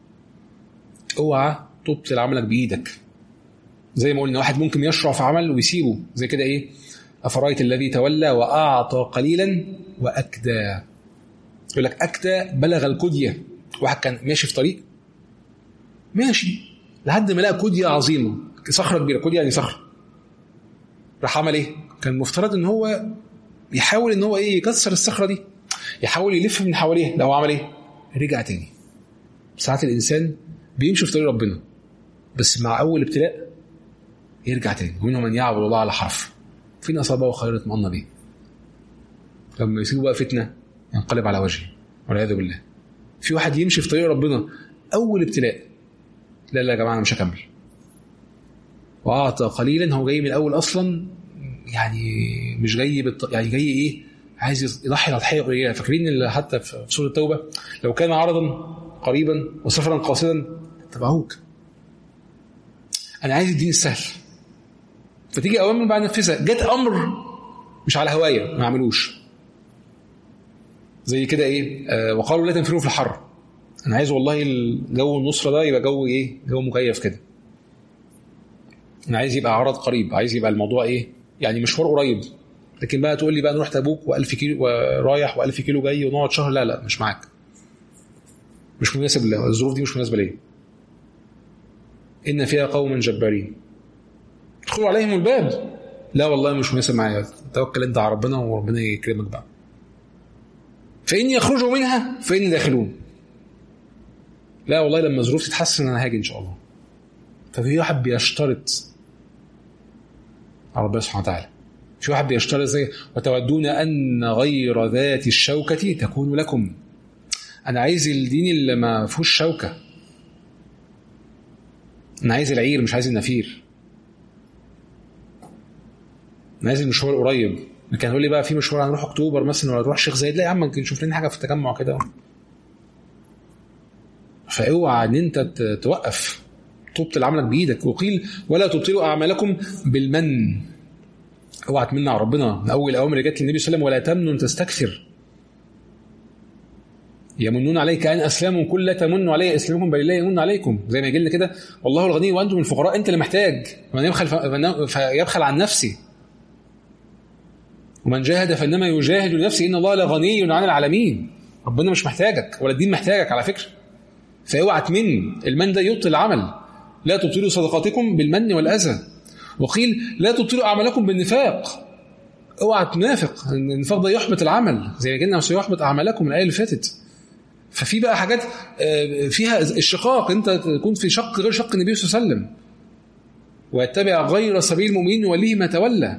اوعى تبطل عملك بايدك زي ما قلنا واحد ممكن يشرع في عمل ويسيبه زي كده ايه افرايت الذي تولى واعطى قليلا واكدى يقول لك اكدى بلغ الكديه واحد كان ماشي في طريق ماشي لحد ما لقى كديه عظيمه صخره كبيره كديه يعني صخره راح عمل ايه؟ كان المفترض ان هو يحاول ان هو ايه يكسر الصخره دي يحاول يلف من حواليه لو عمل ايه؟ رجع تاني ساعات الانسان بيمشي في طريق ربنا بس مع اول ابتلاء يرجع تاني ومنهم من يعبد الله على حرف فين اصابه خير اطمأن به لما يصيبه بقى فتنه ينقلب على وجهه والعياذ بالله في واحد يمشي في طريق ربنا اول ابتلاء لا لا يا جماعه انا مش هكمل واعطى قليلا هو جاي من الاول اصلا يعني مش جاي بالط... يعني جاي ايه عايز يضحي تضحيه قليله فاكرين اللي حتى في سوره التوبه لو كان عرضا قريبا وسفرا قاصدا تبعوك انا عايز الدين السهل فتيجي اوامر بقى انفذها جت امر مش على هوايه ما اعملوش زي كده ايه آه وقالوا لا تنفروا في الحر انا عايز والله الجو النصره ده يبقى جو ايه جو مكيف كده انا عايز يبقى عرض قريب عايز يبقى الموضوع ايه يعني مشوار قريب لكن بقى تقول لي بقى نروح تبوك و1000 كيلو ورايح و1000 كيلو جاي ونقعد شهر لا لا مش معاك مش مناسب لله الظروف دي مش مناسبه ليا ان فيها قوما جبارين ادخلوا عليهم الباب لا والله مش مناسب معايا توكل انت على ربنا وربنا يكرمك بقى فإن يخرجوا منها فإن داخلون لا والله لما الظروف تتحسن أنا هاجي إن شاء الله ففي واحد بيشترط على ربنا سبحانه وتعالى في واحد بيشترط زي وتودون أن غير ذات الشوكة تكون لكم أنا عايز الدين اللي ما فيهوش شوكة أنا عايز العير مش عايز النفير أنا عايز المشوار قريب كان يقول لي بقى في مشوار هنروح اكتوبر مثلا ولا نروح شيخ زايد لا يا عم نشوف لنا حاجه في التجمع كده فاوعى ان انت توقف تبطل عملك بايدك وقيل ولا تبطلوا اعمالكم بالمن اوعى تمن على ربنا من اول اوامر جت للنبي صلى الله عليه وسلم ولا تمنن تستكثر يمنون عليك ان اسلموا كل لا تمنوا علي اسلامكم بل الله يمن عليكم زي ما يجي لنا كده والله الغني وانتم الفقراء انت اللي محتاج من يبخل فيبخل عن نفسه ومن جاهد فانما يجاهد لنفسه ان الله لغني عن العالمين ربنا مش محتاجك ولا الدين محتاجك على فكره فاوعى تمن المن ده يبطل العمل لا تبطلوا صدقاتكم بالمن والاذى وقيل لا تبطلوا اعمالكم بالنفاق اوعى تنافق النفاق ده يحبط العمل زي ما قلنا يحبط اعمالكم الايه اللي فاتت ففي بقى حاجات فيها الشقاق انت تكون في شق غير شق النبي صلى الله عليه وسلم ويتبع غير سبيل المؤمنين يوليه ما تولى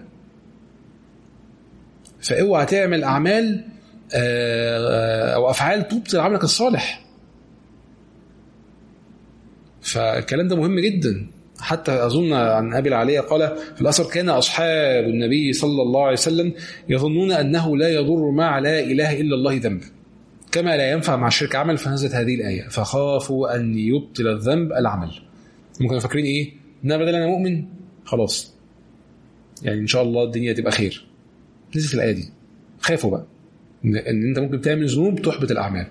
فاوعى تعمل اعمال او افعال تبطل عملك الصالح فالكلام ده مهم جدا حتى أظن عن أبي العالية قال في الأثر كان أصحاب النبي صلى الله عليه وسلم يظنون أنه لا يضر مع لا إله إلا الله ذنب كما لا ينفع مع الشرك عمل فنزلت هذه الآية فخافوا أن يبطل الذنب العمل ممكن فاكرين إيه؟ إن بدل أنا مؤمن خلاص يعني إن شاء الله الدنيا تبقى خير نزلت الآية دي خافوا بقى إن أنت ممكن تعمل ذنوب تحبط الأعمال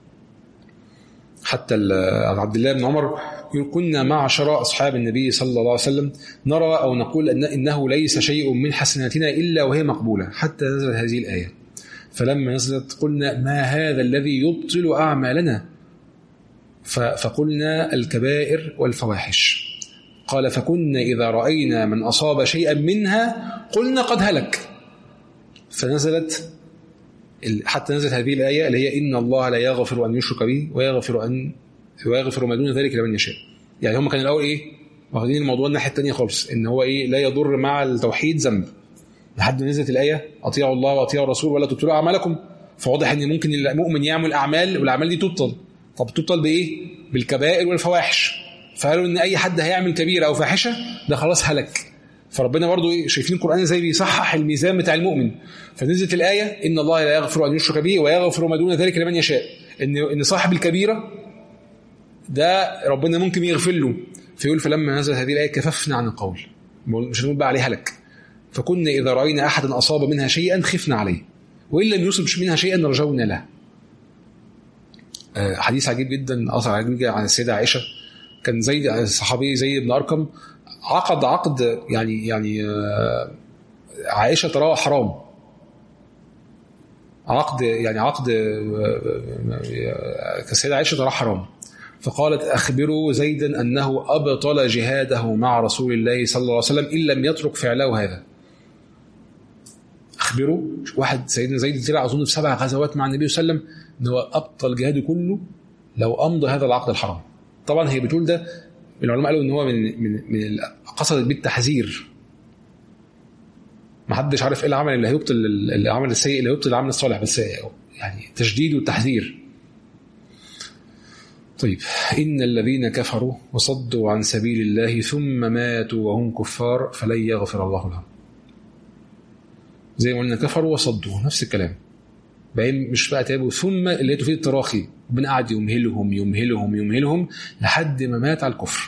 حتى عن عبد الله بن عمر يقول كنا معشر أصحاب النبي صلى الله عليه وسلم نرى أو نقول أن إنه ليس شيء من حسناتنا إلا وهي مقبولة حتى نزلت هذه الآية فلما نزلت قلنا ما هذا الذي يبطل أعمالنا فقلنا الكبائر والفواحش قال فكنا إذا رأينا من أصاب شيئا منها قلنا قد هلك فنزلت حتى نزلت هذه الآية اللي هي إن الله لا يغفر أن يشرك به ويغفر أن ويغفر ما دون ذلك لمن يشاء يعني هم كانوا الأول إيه واخدين الموضوع الناحية الثانية خالص إن هو إيه لا يضر مع التوحيد ذنب لحد ما نزلت الآية أطيعوا الله وأطيعوا الرسول ولا تبطلوا أعمالكم فواضح إن ممكن المؤمن يعمل أعمال والأعمال دي تبطل طب تبطل بإيه؟ بالكبائر والفواحش فقالوا إن أي حد هيعمل كبيرة أو فاحشة ده خلاص هلك فربنا برضو ايه شايفين القران ازاي بيصحح الميزان بتاع المؤمن فنزلت الايه ان الله لا يغفر ان يشرك به ويغفر ما دون ذلك لمن يشاء ان ان صاحب الكبيره ده ربنا ممكن يغفر له فيقول فلما نزلت هذه الايه كففنا عن القول مش هنقول بقى عليه هلك فكنا اذا راينا احدا اصاب منها شيئا خفنا عليه وان لم يصب منها شيئا رجونا له حديث عجيب جدا اثر عجيب جدا عن السيده عائشه كان زيد الصحابي زيد بن ارقم عقد عقد يعني يعني عائشه تراه حرام عقد يعني عقد كالسيده عائشه تراه حرام فقالت اخبروا زيدا انه ابطل جهاده مع رسول الله صلى الله عليه وسلم ان لم يترك فعله هذا اخبروا واحد سيدنا زيد طلع اظن في سبع غزوات مع النبي صلى الله عليه وسلم ان هو ابطل جهاده كله لو امضى هذا العقد الحرام طبعا هي بتقول ده العلماء قالوا ان هو من من من قصدت بالتحذير ما حدش عارف ايه العمل اللي هيبطل العمل السيء اللي هيبطل العمل الصالح بس يعني تشديد والتحذير طيب إن الذين كفروا وصدوا عن سبيل الله ثم ماتوا وهم كفار فلن يغفر الله لهم زي ما قلنا كفروا وصدوا نفس الكلام بعدين مش بقى تابوا ثم اللي هي تفيد التراخي ربنا قعد يمهلهم يمهلهم يمهلهم لحد ما مات على الكفر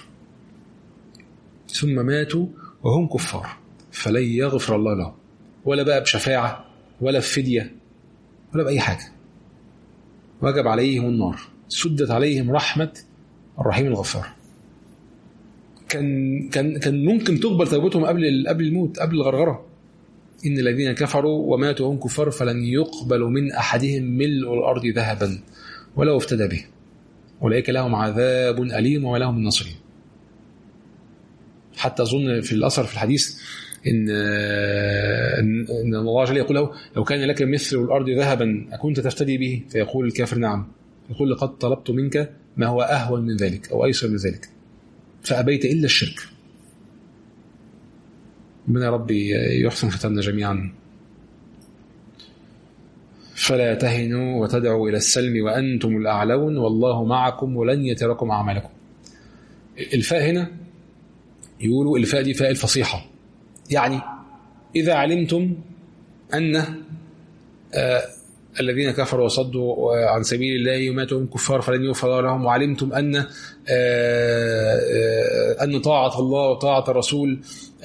ثم ماتوا وهم كفار فلن يغفر الله لهم ولا بقى بشفاعة ولا بفدية ولا بأي حاجة وجب عليهم النار سدت عليهم رحمة الرحيم الغفار كان كان كان ممكن تقبل توبتهم قبل قبل الموت قبل الغرغره إن الذين كفروا وماتوا وهم كفار فلن يقبل من أحدهم ملء الأرض ذهبا ولو افتدى به أولئك لهم عذاب أليم وما لهم من نصرين حتى أظن في الأثر في الحديث إن إن الله جل يقول له لو كان لك مثل الأرض ذهبا أكنت تفتدي به فيقول الكافر نعم يقول لقد طلبت منك ما هو أهون من ذلك أو أيسر من ذلك فأبيت إلا الشرك ربنا ربي يحسن ختامنا جميعا فلا تهنوا وتدعوا إلى السلم وأنتم الأعلون والله معكم ولن يتركم أعمالكم الفاء هنا يقولوا الفاء دي فاء الفصيحة يعني إذا علمتم أن آه الذين كفروا وصدوا عن سبيل الله يماتوا هم كفار فلن يغفر لهم وعلمتم أن آه آه أن طاعة الله وطاعة الرسول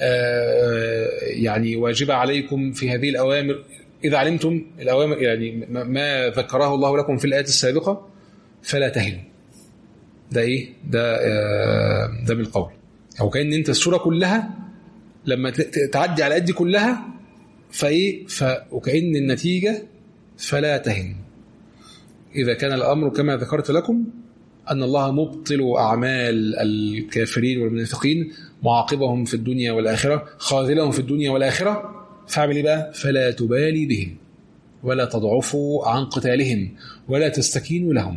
يعني واجبة عليكم في هذه الأوامر إذا علمتم الأوامر يعني ما ذكره الله لكم في الآيات السابقة فلا تهنوا ده إيه؟ ده ده بالقول أو كأن أنت السورة كلها لما تعدي على دي كلها فإيه؟ ف وكأن النتيجة فلا تهنوا إذا كان الأمر كما ذكرت لكم أن الله مبطل أعمال الكافرين والمنافقين معاقبهم في الدنيا والآخرة خاذلهم في الدنيا والآخرة فاعمل إيه بقى فلا تبالي بهم ولا تضعفوا عن قتالهم ولا تستكينوا لهم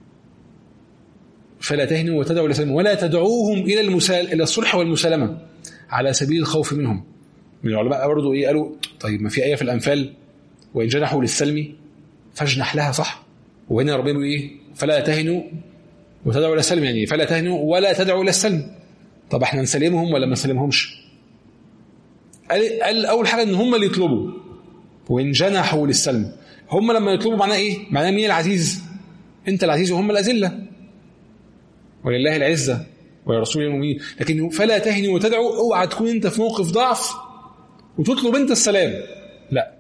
فلا تهنوا وتدعوا لسلم ولا تدعوهم إلى المسال إلى الصلح والمسالمة على سبيل الخوف منهم من العلماء برضه إيه قالوا طيب ما في آية في الأنفال وإن جنحوا للسلم فاجنح لها صح وهنا ربنا بيقول إيه فلا تهنوا وتدعوا الى السلم يعني فلا تهنوا ولا تدعوا الى السلم طب احنا نسلمهم ولا ما نسلمهمش قال, قال اول حاجه ان هم اللي يطلبوا وان جنحوا للسلم هم لما يطلبوا معناه ايه معناه مين العزيز انت العزيز وهم الاذله ولله العزه ولرسول المؤمنين لكن فلا تهنوا وتدعوا اوعى تكون انت في موقف ضعف وتطلب انت السلام لا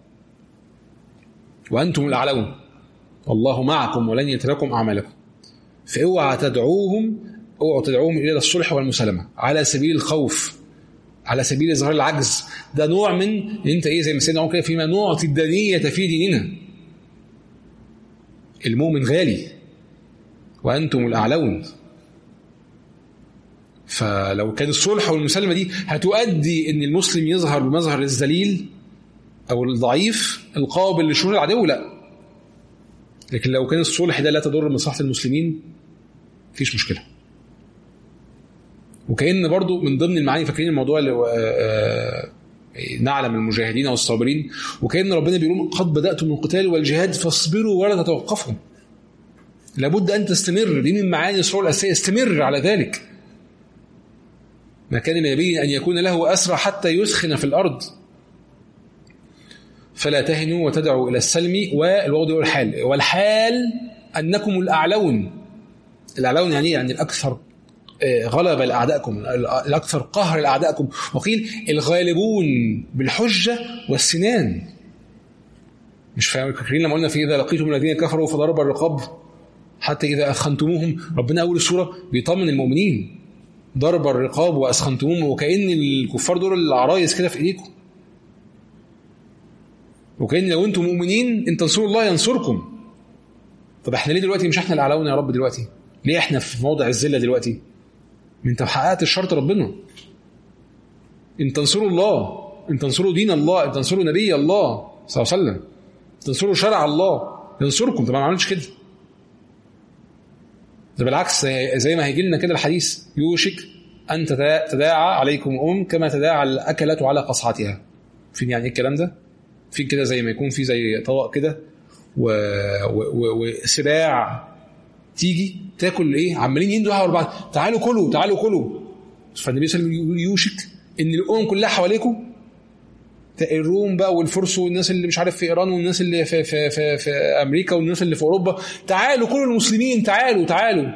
وانتم الاعلون والله معكم ولن يتركم اعمالكم فاوعى تدعوهم اوعوا تدعوهم الى الصلح والمسالمه على سبيل الخوف على سبيل اظهار العجز ده نوع من ان انت ايه زي ما سيدنا عمر كده فيما نعطي الدنيه في ديننا المؤمن غالي وانتم الاعلون فلو كان الصلح والمسالمه دي هتؤدي ان المسلم يظهر بمظهر الذليل او الضعيف القابل لشرور العدو لا لكن لو كان الصلح ده لا تضر مصلحه المسلمين مفيش مشكله وكأن برضو من ضمن المعاني فاكرين الموضوع اللي نعلم المجاهدين والصابرين وكأن ربنا بيقول قد بدأتم القتال والجهاد فاصبروا ولا تتوقفوا لابد أن تستمر دي من معاني الصورة الأساسية استمر على ذلك ما كان لنبي أن يكون له أسرى حتى يسخن في الأرض فلا تهنوا وتدعوا إلى السلم والوغد والحال والحال أنكم الأعلون الأعلون يعني يعني الأكثر غلب لأعدائكم الأكثر قهر لأعدائكم وقيل الغالبون بالحجة والسنان مش فاكرين لما قلنا في إذا لقيتم الذين كفروا فضرب الرقاب حتى إذا أثخنتموهم ربنا أول السورة بيطمن المؤمنين ضرب الرقاب وأسخنتموهم وكأن الكفار دول العرايس كده في إيديكم وكأن لو أنتم مؤمنين إن تنصروا الله ينصركم طب احنا ليه دلوقتي مش احنا الأعلون يا رب دلوقتي ليه احنا في موضع الذله دلوقتي ما انت حققت الشرط ربنا ان تنصروا الله ان تنصروا دين الله ان تنصروا نبي الله صلى الله عليه وسلم تنصروا شرع الله ينصركم طبعا ما عملتش كده ده بالعكس زي ما هيجي لنا كده الحديث يوشك ان تداعى عليكم ام كما تداعى الاكله على قصعتها فين يعني ايه الكلام ده في كده زي ما يكون في زي طبق كده وسباع تيجي تاكل ايه عمالين يندوا ورا بعض تعالوا كلوا تعالوا كلوا فالنبي صلى الله عليه وسلم يقول يوشك ان الامم كلها حواليكم الروم بقى والفرس والناس اللي مش عارف في ايران والناس اللي في في في, في امريكا والناس اللي في اوروبا تعالوا كل المسلمين تعالوا تعالوا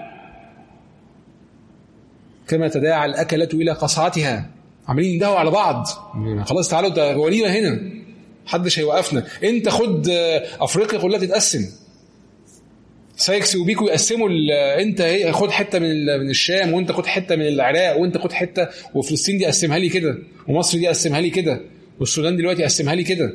كما تداعى الاكله الى قصعتها عمالين يندهوا على بعض خلاص تعالوا ده وليمه هنا محدش هيوقفنا انت خد افريقيا كلها تتقسم سايكس وبيكو يقسموا انت ايه خد حته من من الشام وانت خد حته من العراق وانت خد حته وفلسطين دي قسمها لي كده ومصر دي قسمها لي كده والسودان دلوقتي قسمها لي كده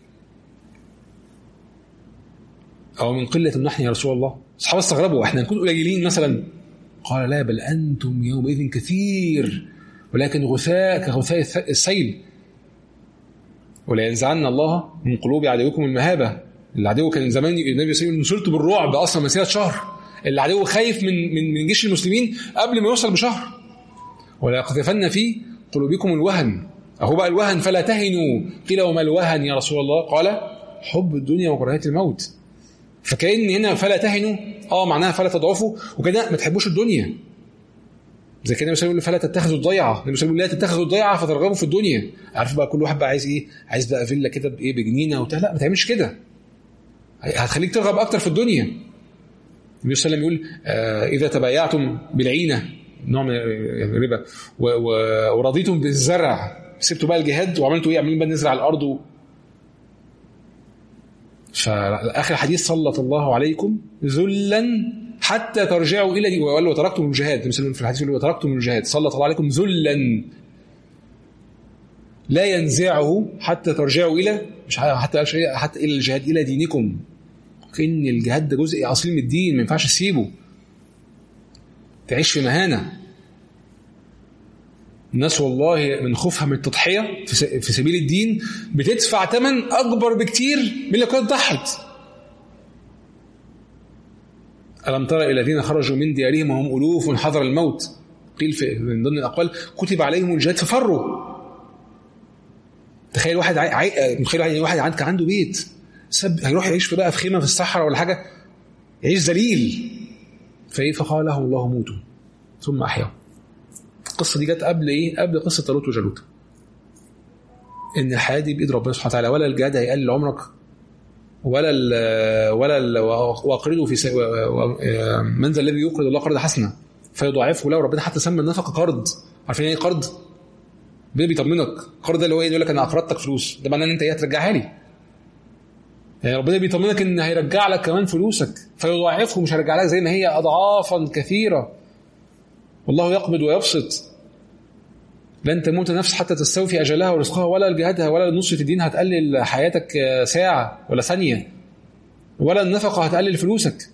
او من قله نحن يا رسول الله اصحاب استغربوا احنا نكون قليلين مثلا قال لا بل انتم يومئذ كثير ولكن غثاء كغثاء السيل ولا ينزعن الله من قلوب عدوكم المهابه العدو كان زمان النبي صلى الله عليه وسلم نصرته بالرعب اصلا مسيره شهر العدو خايف من من من جيش المسلمين قبل ما يوصل بشهر ولا يقذفن في قلوبكم الوهن اهو بقى الوهن فلا تهنوا قيل وما الوهن يا رسول الله قال حب الدنيا وكراهيه الموت فكأن هنا فلا تهنوا اه معناها فلا تضعفوا وكده ما تحبوش الدنيا زي كده النبي صلى الله عليه وسلم فلا تتخذوا الضيعه النبي صلى الله عليه وسلم لا تتخذوا الضيعه فترغبوا في الدنيا عارف بقى كل واحد بقى عايز ايه عايز بقى فيلا كده بايه بجنينه وبتاع لا ما تعملش كده هتخليك ترغب اكتر في الدنيا النبي صلى الله عليه وسلم يقول آه اذا تبايعتم بالعينه نوع من الربا ورضيتم بالزرع سبتوا بقى الجهاد وعملتوا ايه عمالين بقى نزرع الارض و... فاخر حديث سلط الله عليكم ذلا حتى ترجعوا الى وقال وتركتم الجهاد مثل في الحديث يقول وتركتم الجهاد سلط الله عليكم ذلا لا ينزعه حتى ترجعوا الى مش حتى قال شيء حتى الى الجهاد الى دينكم ان الجهاد ده جزء اصيل من الدين ما ينفعش تسيبه تعيش في مهانه الناس والله من خوفها من التضحيه في سبيل الدين بتدفع ثمن اكبر بكتير من اللي كانت ضحت ألم تر إلى الذين خرجوا من ديارهم وهم ألوف حذر الموت قيل في من ضمن الأقوال كتب عليهم الجهاد ففروا تخيل واحد عاي... متخيل واحد عند كان عنده بيت سب هيروح يعيش في بقى في خيمه في الصحراء ولا حاجه يعيش ذليل فايه فقال له الله موتوا ثم احياه القصه دي جت قبل ايه؟ قبل قصه طالوت وجالوت. ان الحياه دي بايد ربنا سبحانه وتعالى ولا الجهاد هيقلل عمرك ولا ال ولا ال واقرضوا في من ذا الذي يقرض الله قرضا حسنا فيضاعفه له ربنا حتى سمى النفقه قرض عارفين ايه قرض؟ ربنا بيطمنك قرض ده اللي هو ايه يقول لك انا اقرضتك فلوس ده معناه ان انت ايه هترجعها لي يعني ربنا بيطمنك ان هيرجع لك كمان فلوسك فيضاعفه مش هيرجع لك زي ما هي اضعافا كثيره والله يقبض ويبسط لن تموت نفس حتى تستوفي اجلها ورزقها ولا جهادها ولا نصرة الدين هتقلل حياتك ساعه ولا ثانيه ولا النفقه هتقلل فلوسك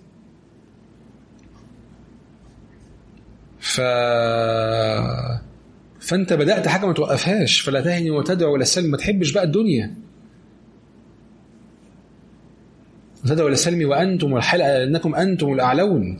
ف فانت بدات حاجه ما توقفهاش فلا تهني وتدعو الى السلم ما تحبش بقى الدنيا وتدعو الى السلم وانتم الحلقه انكم انتم الاعلون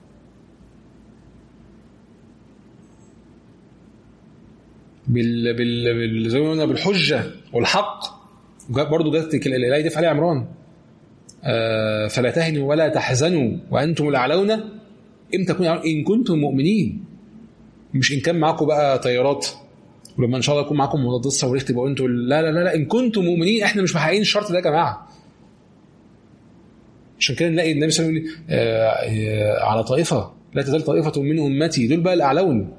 بال بال, بال... زي ما قلنا بالحجه والحق برضه جت الايه دي في ال عمران آه فلا تهنوا ولا تحزنوا وانتم الاعلون امتى تكونوا ان كنتم مؤمنين مش ان كان معاكم بقى طيارات ولما ان شاء الله يكون معاكم مضادات صواريخ تبقوا انتوا لا لا لا لا ان كنتم مؤمنين احنا مش محققين الشرط ده يا جماعه عشان كده نلاقي النبي صلى الله عليه وسلم آه على طائفه لا تزال طائفه من امتي دول بقى الاعلون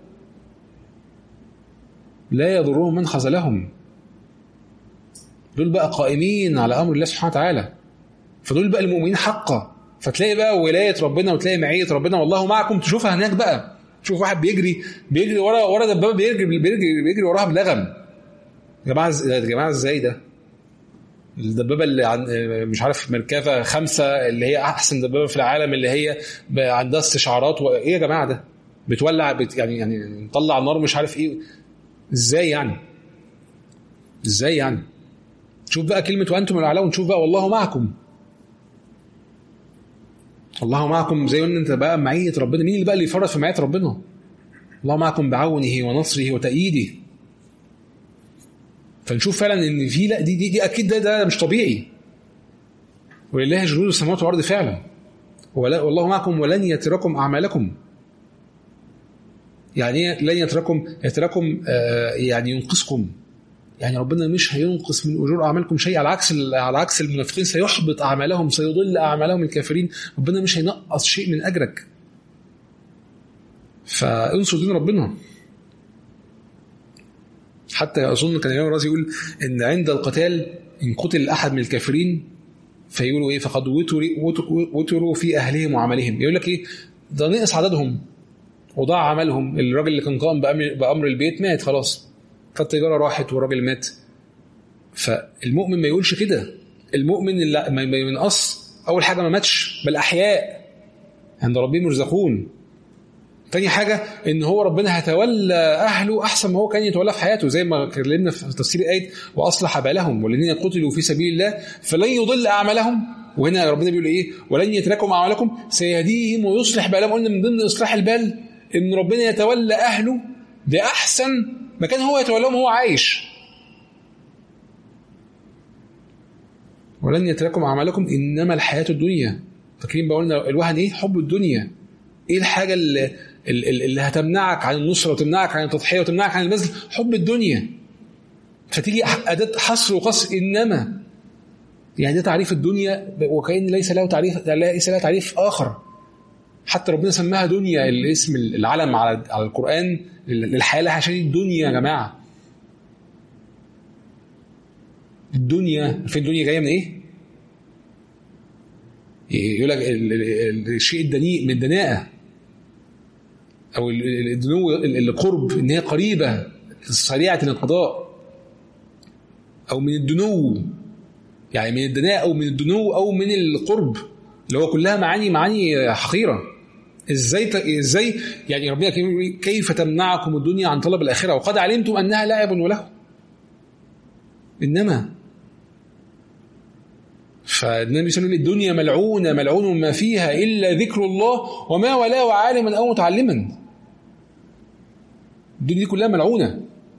لا يضرهم من خذلهم دول بقى قائمين على امر الله سبحانه وتعالى فدول بقى المؤمنين حقا فتلاقي بقى ولايه ربنا وتلاقي معيه ربنا والله معكم تشوفها هناك بقى تشوف واحد بيجري بيجري ورا ورا دبابه بيجري بيجري بيجري وراها بلغم يا جماعه يا جماعه ازاي ده؟ الدبابه اللي عن مش عارف مركبه خمسه اللي هي احسن دبابه في العالم اللي هي عندها استشعارات و... ايه يا جماعه ده؟ بتولع بت يعني يعني نطلع نار مش عارف ايه ازاي يعني؟ ازاي يعني؟ شوف بقى كلمه وانتم الاعلون شوف بقى والله معكم الله معكم زي ما انت بقى معيه ربنا مين اللي بقى اللي يفرط في معيه ربنا؟ الله معكم بعونه ونصره وتأييده فنشوف فعلا ان في لا دي دي, دي اكيد ده, ده مش طبيعي ولله جنود السماوات والارض فعلا والله معكم ولن يتركم اعمالكم يعني ايه لن يتركم يتركم آه يعني ينقصكم يعني ربنا مش هينقص من اجور اعمالكم شيء على عكس على عكس المنافقين سيحبط اعمالهم سيضل اعمالهم الكافرين ربنا مش هينقص شيء من اجرك فانصر دين ربنا حتى اظن كان الامام الرازي يقول ان عند القتال ان قتل احد من الكافرين فيقولوا ايه فقد وتروا في اهلهم وعملهم يقول لك ايه ده نقص عددهم وضاع عملهم الراجل اللي كان قائم بامر, بأمر البيت مات خلاص فالتجاره راحت والراجل مات فالمؤمن ما يقولش كده المؤمن اللي ما ينقص اول حاجه ما ماتش بل احياء عند ربهم يرزقون تاني حاجة إن هو ربنا هيتولى أهله أحسن ما هو كان يتولى في حياته زي ما اتكلمنا في تفسير الآية وأصلح بالهم والذين قتلوا في سبيل الله فلن يضل أعمالهم وهنا ربنا بيقول إيه ولن يتركم أعمالكم سيهديهم ويصلح بالهم قلنا من ضمن إصلاح البال إن ربنا يتولى أهله بأحسن ما كان هو يتولاهم وهو عايش ولن يتركم أعمالكم إنما الحياة الدنيا فاكرين بقى قلنا الواحد إيه حب الدنيا إيه الحاجة اللي اللي هتمنعك عن النصرة وتمنعك عن التضحية وتمنعك عن البذل حب الدنيا فتيجي أداة حصر وقصر إنما يعني ده تعريف الدنيا وكأن ليس له تعريف ليس لها تعريف آخر حتى ربنا سماها دنيا الاسم العلم على على القرآن للحياة لها عشان الدنيا يا جماعة الدنيا في الدنيا جاية من إيه؟ يقول لك الشيء الدنيء من الدناءة او الدنو القرب ان هي قريبه سريعه الانقضاء او من الدنو يعني من الدناء او من الدنو او من القرب اللي هو كلها معاني معاني حقيره ازاي ت... ازاي يعني ربنا كيف تمنعكم الدنيا عن طلب الاخره وقد علمتم انها لعب وله انما فالنبي صلى الله عليه وسلم الدنيا ملعونه ملعون ما فيها الا ذكر الله وما ولاه عالما او متعلما الدنيا دي كلها ملعونه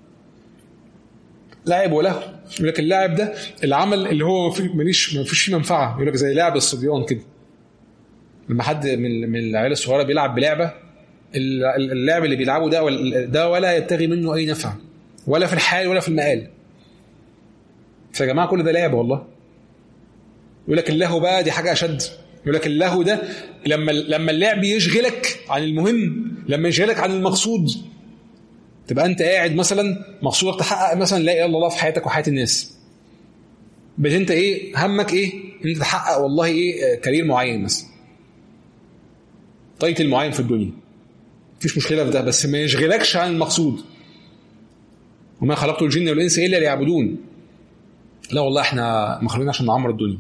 لاعب وله يقول لك اللاعب ده العمل اللي هو ماليش ما فيش فيه منفعه يقول لك زي لعب الصبيان كده لما حد من من العيال الصغيره بيلعب بلعبه اللعب اللي بيلعبه ده ده ولا يبتغي منه اي نفع ولا في الحال ولا في المآل فيا جماعه كل ده لعب والله يقول لك اللهو بقى دي حاجه اشد يقول لك اللهو ده لما لما اللعب يشغلك عن المهم لما يشغلك عن المقصود تبقى انت قاعد مثلا مقصودك تحقق مثلا لا اله الا الله في حياتك وحياه الناس بس انت ايه همك ايه انت تحقق والله ايه كارير معين مثلا تايتل معين في الدنيا مفيش مشكله في ده بس ما يشغلكش عن المقصود وما خلقت الجن والانس الا ليعبدون لا والله احنا مخلوقين عشان نعمر الدنيا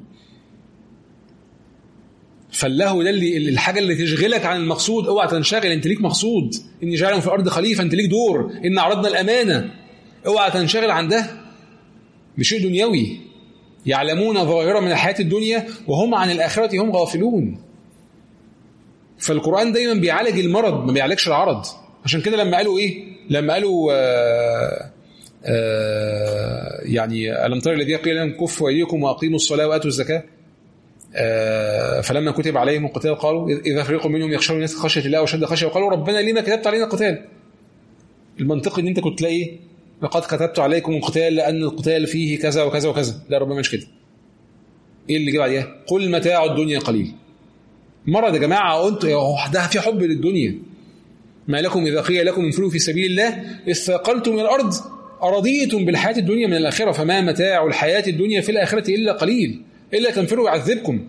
فاللهو ده اللي الحاجه اللي تشغلك عن المقصود اوعى تنشغل انت ليك مقصود اني جاعل في الارض خليفه انت ليك دور ان عرضنا الامانه اوعى تنشغل عن ده بشيء دنيوي يعلمون ظاهرا من الحياه الدنيا وهم عن الاخره هم غافلون فالقران دايما بيعالج المرض ما بيعالجش العرض عشان كده لما قالوا ايه لما قالوا آآ آآ يعني الم تر الذين قيل لهم كفوا ايديكم واقيموا الصلاه واتوا الزكاه فلما كتب عليهم القتال قالوا اذا فريق منهم يخشون الناس خشيه الله وشد خشيه وقالوا ربنا لما كتبت علينا القتال المنطقي ان انت كنت تلاقي لقد كتبت عليكم القتال لان القتال فيه كذا وكذا وكذا لا ربنا مش كده ايه اللي جه بعديها قل متاع الدنيا قليل مرض يا جماعه انتوا ده في حب للدنيا ما لكم اذا قيل لكم انفروا في سبيل الله اثاقلتم من الارض أرضيتم بالحياة الدنيا من الآخرة فما متاع الحياة الدنيا في الآخرة إلا قليل إلا تنفروا يعذبكم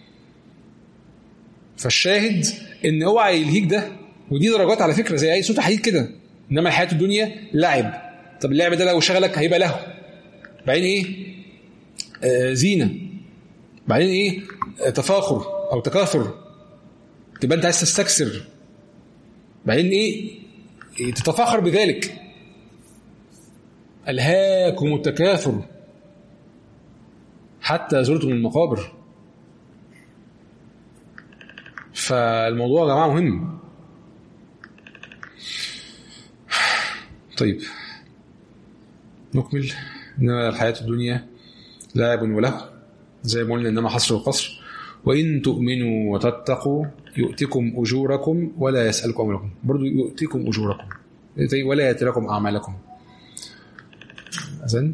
فالشاهد إن اوعى يلهيك ده ودي درجات على فكرة زي أي صوت حديد كده إنما الحياة الدنيا لعب طب اللعب ده لو شغلك هيبقى له بعدين إيه آه زينة بعدين إيه آه تفاخر أو تكاثر تبقى أنت عايز تستكثر بعدين إيه تتفاخر بذلك ألهاكم التكاثر حتى زرتم المقابر فالموضوع يا جماعة مهم طيب نكمل إنما الحياة الدنيا لعب وله زي ما قلنا إنما حصر وقصر وإن تؤمنوا وتتقوا يؤتكم أجوركم ولا يسألكم أمركم برضو يؤتكم أجوركم ولا يأتي أعمالكم أذن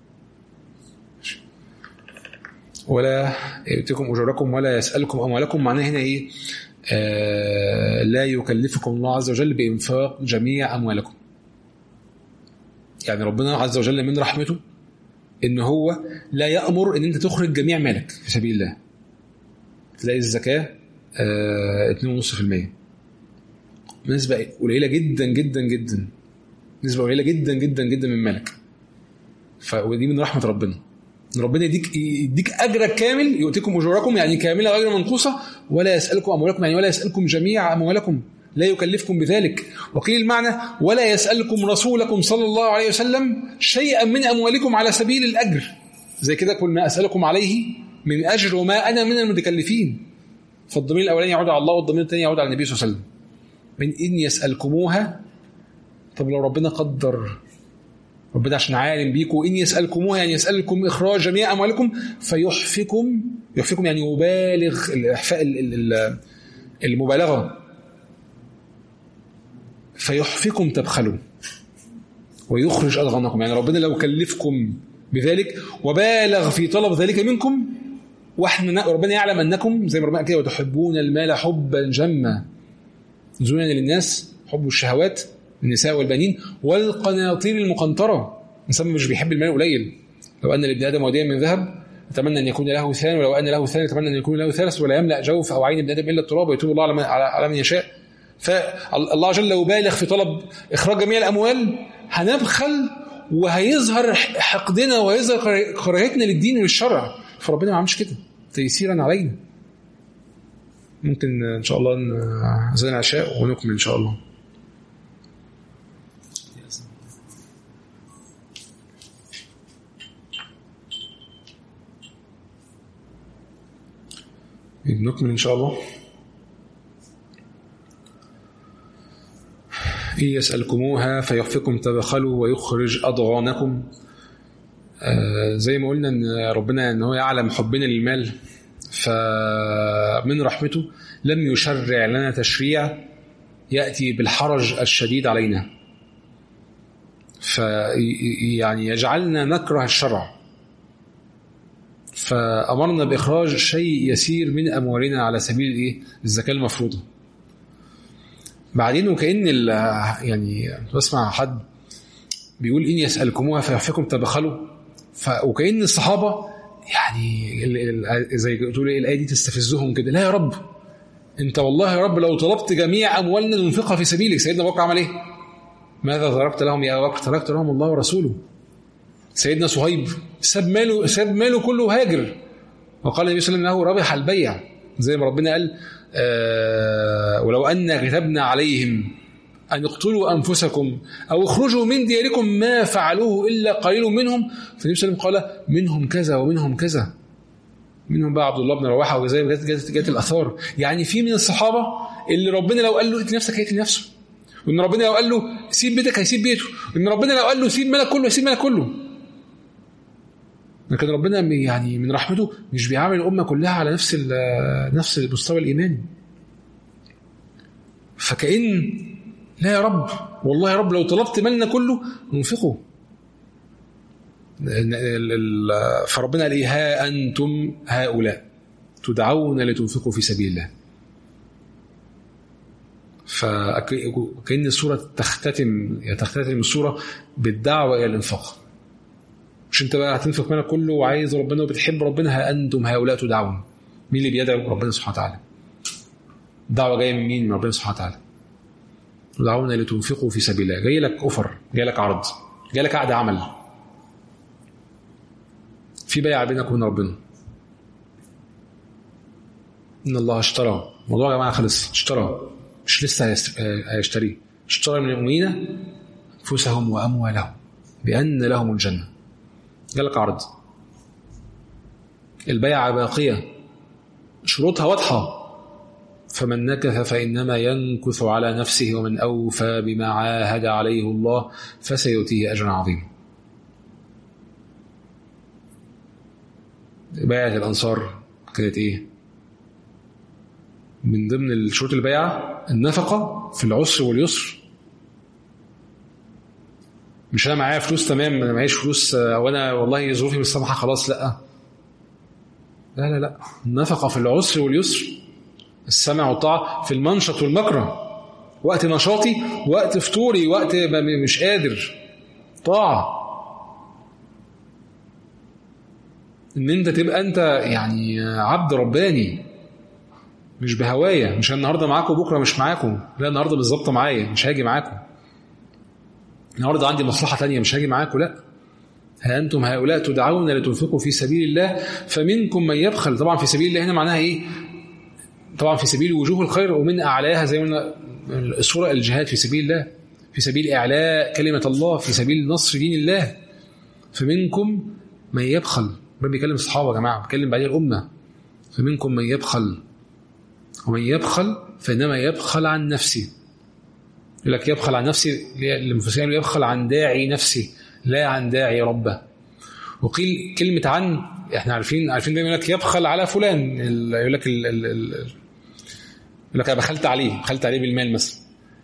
ولا يؤتكم أجوركم ولا يسألكم أموالكم معناه هنا إيه آه لا يكلفكم الله عز وجل بإنفاق جميع أموالكم يعني ربنا عز وجل من رحمته إن هو لا يأمر إن أنت تخرج جميع مالك في سبيل الله تلاقي الزكاة آه 2.5% نسبة قليلة جدا جدا جدا نسبة قليلة جدا جدا جدا من مالك فدي من رحمه ربنا ان ربنا يديك يديك اجرك كامل يؤتيكم اجوركم يعني كامله غير منقوصه ولا يسالكم اموالكم يعني ولا يسالكم جميع اموالكم لا يكلفكم بذلك وقيل المعنى ولا يسالكم رسولكم صلى الله عليه وسلم شيئا من اموالكم على سبيل الاجر زي كده كل ما اسالكم عليه من اجر وما انا من المتكلفين فالضمير الاولاني يعود على الله والضمير الثاني يعود على النبي صلى الله عليه وسلم من ان يسالكموها طب لو ربنا قدر ربنا عشان عالم بيكم وإن يسألكموها يعني يسألكم إخراج جميع أموالكم فيحفكم يحفكم يعني يبالغ الإحفاء المبالغة فيحفكم تبخلوا ويخرج أضغانكم يعني ربنا لو كلفكم بذلك وبالغ في طلب ذلك منكم واحنا ربنا يعلم انكم زي ما ربنا كده وتحبون المال حبا جما زونا للناس حب الشهوات النساء والبنين والقناطير المقنطرة الإنسان مش بيحب المال قليل لو أن لابن آدم وديا من ذهب أتمنى أن يكون له ثاني ولو أن له ثاني أتمنى أن يكون له ثالث ولا يملأ جوف أو عين ابن آدم إلا التراب ويتوب الله على, على من يشاء فالله جل يبالغ في طلب إخراج جميع الأموال هنبخل وهيظهر حقدنا ويظهر كراهيتنا للدين وللشرع فربنا ما عملش كده تيسيرا علينا ممكن إن شاء الله نزل العشاء ونكمل إن شاء الله نكمل إن شاء الله إن يسألكموها فيحفكم تبخلوا ويخرج أضغانكم آه زي ما قلنا ان ربنا ان هو يعلم حبنا للمال فمن رحمته لم يشرع لنا تشريع يأتي بالحرج الشديد علينا فيعني يجعلنا نكره الشرع فأمرنا بإخراج شيء يسير من أموالنا على سبيل الإيه؟ الزكاة المفروضة بعدين وكأن يعني بسمع حد بيقول إن يسألكموها فيحفكم تبخلوا ف... وكأن الصحابة يعني زي تقول ايه الايه دي تستفزهم كده لا يا رب انت والله يا رب لو طلبت جميع اموالنا ننفقها في سبيلك سيدنا ابو بكر عمل ايه؟ ماذا تركت لهم يا ابو بكر؟ تركت لهم الله ورسوله سيدنا صهيب ساب ماله ساب ماله كله وهاجر وقال النبي صلى الله عليه وسلم انه ربح البيع زي ما ربنا قال آه ولو ان كتبنا عليهم أن اقتلوا أنفسكم أو اخرجوا من دياركم ما فعلوه إلا قليل منهم فالنبي صلى الله عليه وسلم قال منهم كذا ومنهم كذا منهم بقى عبد الله بن رواحه وزي ما جت جت الاثار يعني في من الصحابه اللي ربنا لو قال له اقتل نفسك هيقتل نفسه وان ربنا لو قال له سيب بيتك هيسيب بيته وان ربنا لو قال له سيب مالك كله هيسيب مالك كله لكن ربنا يعني من رحمته مش بيعامل الامه كلها على نفس نفس المستوى الايماني فكأن لا يا رب والله يا رب لو طلبت مالنا كله ننفقه فربنا قال ايه ها انتم هؤلاء تدعون لتنفقوا في سبيل الله فكأن السورة تختتم تختتم السورة بالدعوة إلى الإنفاق مش أنت بقى هتنفق مالك كله وعايز ربنا وبتحب ربنا ها أنتم هؤلاء تدعون مين اللي بيدعو ربنا سبحانه وتعالى الدعوة جاية من مين من ربنا سبحانه وتعالى تدعون لتنفقوا في سبيل الله جاي لك اوفر جاي لك عرض جاي لك عقد عمل في بيع بينك وبين ربنا ان الله اشترى الموضوع يا جماعه خلص اشترى مش لسه هيشتري اشترى من المؤمنين انفسهم واموالهم بان لهم الجنه جالك عرض البيعه باقيه شروطها واضحه فمن نكث فإنما ينكث على نفسه ومن أوفى بما عاهد عليه الله فسيؤتيه أجرا عظيما بيعة الأنصار كانت إيه؟ من ضمن شروط البيعة النفقة في العسر واليسر مش أنا معايا فلوس تمام أنا معيش فلوس أو أنا والله ظروفي مش سامحة خلاص لأ لا لا لا النفقة في العسر واليسر السمع والطاعة في المنشط والمكره وقت نشاطي وقت فطوري وقت مش قادر طاعة ان انت تبقى انت يعني عبد رباني مش بهوايا مش النهارده معاكم وبكره مش معاكم لا النهارده بالظبط معايا مش هاجي معاكم النهارده عندي مصلحه تانية مش هاجي معاكم لا ها انتم هؤلاء تدعون لتنفقوا في سبيل الله فمنكم من يبخل طبعا في سبيل الله هنا معناها ايه طبعا في سبيل وجوه الخير ومن اعلاها زي ما الصوره الجهاد في سبيل الله في سبيل اعلاء كلمه الله في سبيل نصر دين الله فمنكم من يبخل ما بيكلم الصحابه يا جماعه بيكلم بعدين الامه فمنكم من يبخل ومن يبخل فانما يبخل عن نفسه يقول لك يبخل عن نفسه المفسرين يبخل عن داعي نفسه لا عن داعي ربه وقيل كلمه عن احنا عارفين عارفين دايما يقول لك يبخل على فلان يقول لك ال ال ال يقول لك انا بخلت عليه بخلت عليه بالمال مثلا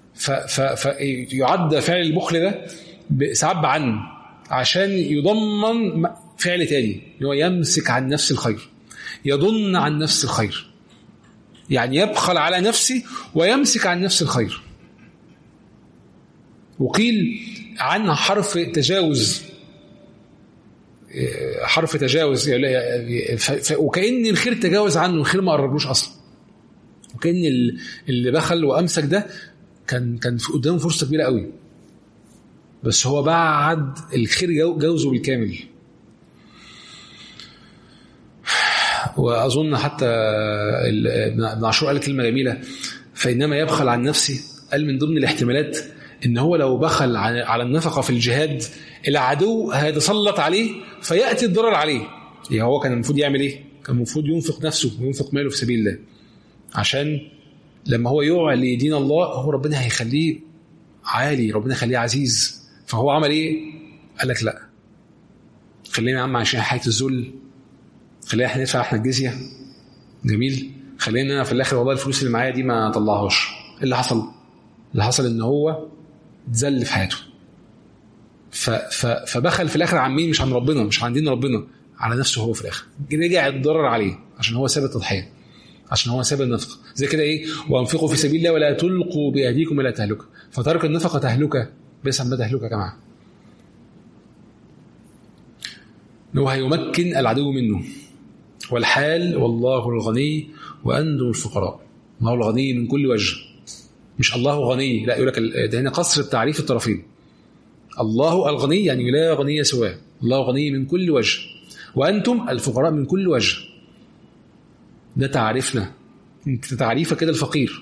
فيعد فعل البخل ده ساعات بعن عشان يضمن فعل تاني اللي هو يمسك عن نفس الخير يضن عن نفس الخير يعني يبخل على نفسه ويمسك عن نفس الخير وقيل عن حرف تجاوز حرف تجاوز وكأن الخير تجاوز عنه الخير ما قربلوش أصلا وكأن اللي بخل وأمسك ده كان كان قدامه فرصة كبيرة قوي بس هو بعد الخير جوزه بالكامل وأظن حتى ابن عاشور قال كلمة جميلة فإنما يبخل عن نفسه قال من ضمن الاحتمالات ان هو لو بخل على النفقه في الجهاد العدو هيتسلط عليه فياتي الضرر عليه يعني هو كان المفروض يعمل ايه؟ كان المفروض ينفق نفسه وينفق ماله في سبيل الله عشان لما هو يعلي دين الله هو ربنا هيخليه عالي ربنا يخليه عزيز فهو عمل ايه؟ قال لك لا خلينا يا عم عايشين حياه الذل خلينا احنا ندفع احنا الجزيه جميل خلينا انا في الاخر والله الفلوس اللي معايا دي ما اطلعهاش ايه اللي حصل؟ اللي حصل ان هو اتذل في حياته ف ف فبخل في الاخر عن مين مش عن ربنا مش عن دين ربنا على نفسه هو في الاخر رجع اتضرر عليه عشان هو ساب التضحيه عشان هو ساب النفقه زي كده ايه وانفقوا في سبيل الله ولا تلقوا بايديكم الى تهلكه فترك النفقه تهلكه بس عم تهلكه كمان هو هيمكن العدو منه والحال والله الغني وانتم الفقراء الله الغني من كل وجه مش الله غني لا يقول لك ده هنا قصر التعريف الطرفين الله الغني يعني لا غني سواه الله غني من كل وجه وانتم الفقراء من كل وجه ده تعريفنا انت تعريفك كده الفقير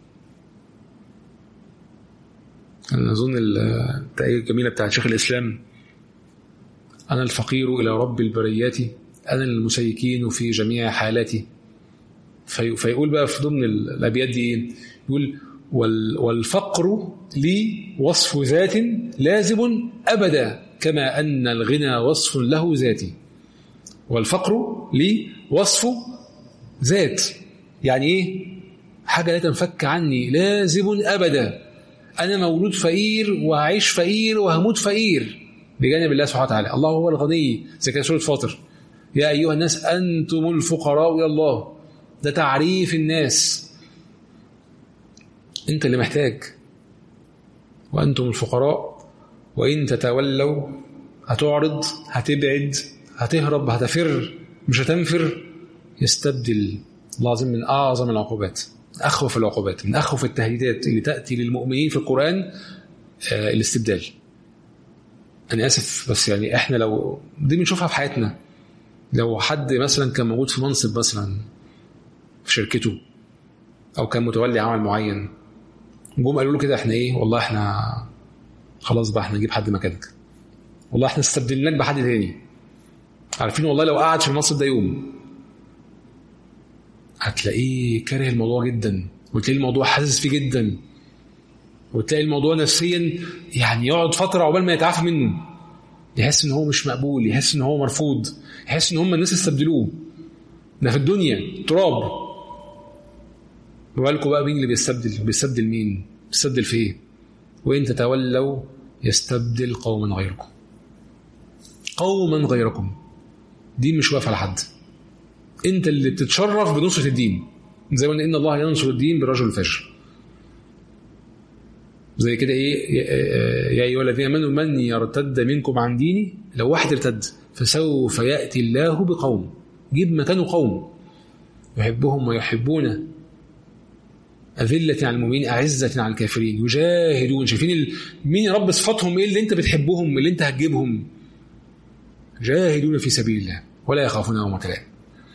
انا اظن التأية الجميله بتاعت شيخ الاسلام انا الفقير الى رب البريات انا المسيكين في جميع حالاتي في فيقول بقى في ضمن الابيات دي ايه؟ يقول والفقر لي وصف ذات لازم ابدا كما ان الغنى وصف له ذاتي والفقر لي وصف ذات يعني ايه حاجه لا تنفك عني لازم ابدا انا مولود فقير وهعيش فقير وهموت فقير بجانب الله سبحانه وتعالى الله هو الغني زي كده سوره فاطر يا ايها الناس انتم الفقراء الى الله ده تعريف الناس انت اللي محتاج وانتم الفقراء وان تتولوا هتعرض هتبعد هتهرب هتفر مش هتنفر يستبدل العظيم من اعظم العقوبات اخوف العقوبات من اخوف التهديدات اللي تاتي للمؤمنين في القران آه الاستبدال انا اسف بس يعني احنا لو دي بنشوفها في حياتنا لو حد مثلا كان موجود في منصب مثلا في شركته او كان متولي عمل معين جم قالوا له كده احنا ايه والله احنا خلاص بقى احنا نجيب حد مكانك والله احنا استبدلناك بحد تاني عارفين والله لو قعد في المنصب ده يوم هتلاقيه كاره الموضوع جدا وتلاقي الموضوع حاسس فيه جدا وتلاقي الموضوع نفسيا يعني يقعد فتره عقبال ما يتعافى منه يحس ان هو مش مقبول يحس ان هو مرفوض يحس ان هم الناس استبدلوه ده في الدنيا تراب بالكم بقى مين اللي بيستبدل بيستبدل مين بيستبدل في ايه وان تتولوا يستبدل قوما غيركم قوما غيركم دي مش واقفه على حد انت اللي بتتشرف بنصره الدين زي ما قلنا ان الله ينصر الدين برجل الفجر زي كده ايه يا ايها الذين امنوا من يرتد منكم عن ديني لو واحد ارتد فسوف ياتي الله بقوم جيب مكانه قوم يحبهم ويحبونه أذلة على المؤمنين أعزة على الكافرين يجاهدون شايفين ال... مين رب صفاتهم إيه اللي أنت بتحبهم اللي أنت هتجيبهم جاهدون في سبيل الله ولا يخافون يوم لائم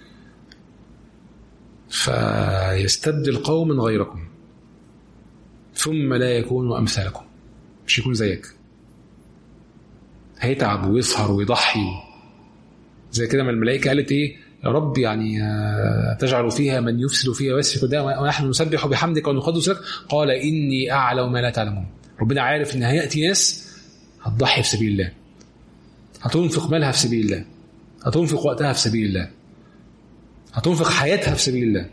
فيستبدل قوما غيركم ثم لا يكونوا أمثالكم مش يكون زيك هيتعب ويسهر ويضحي زي كده ما الملائكة قالت إيه يا رب يعني تجعل فيها من يفسد فيها ويسفك الدماء ونحن نسبح بحمدك ونقدس لك قال إني أعلم ما لا تعلمون ربنا عارف إن هيأتي ناس هتضحي في سبيل الله هتنفق مالها في سبيل الله هتنفق وقتها في سبيل الله هتنفق حياتها في سبيل الله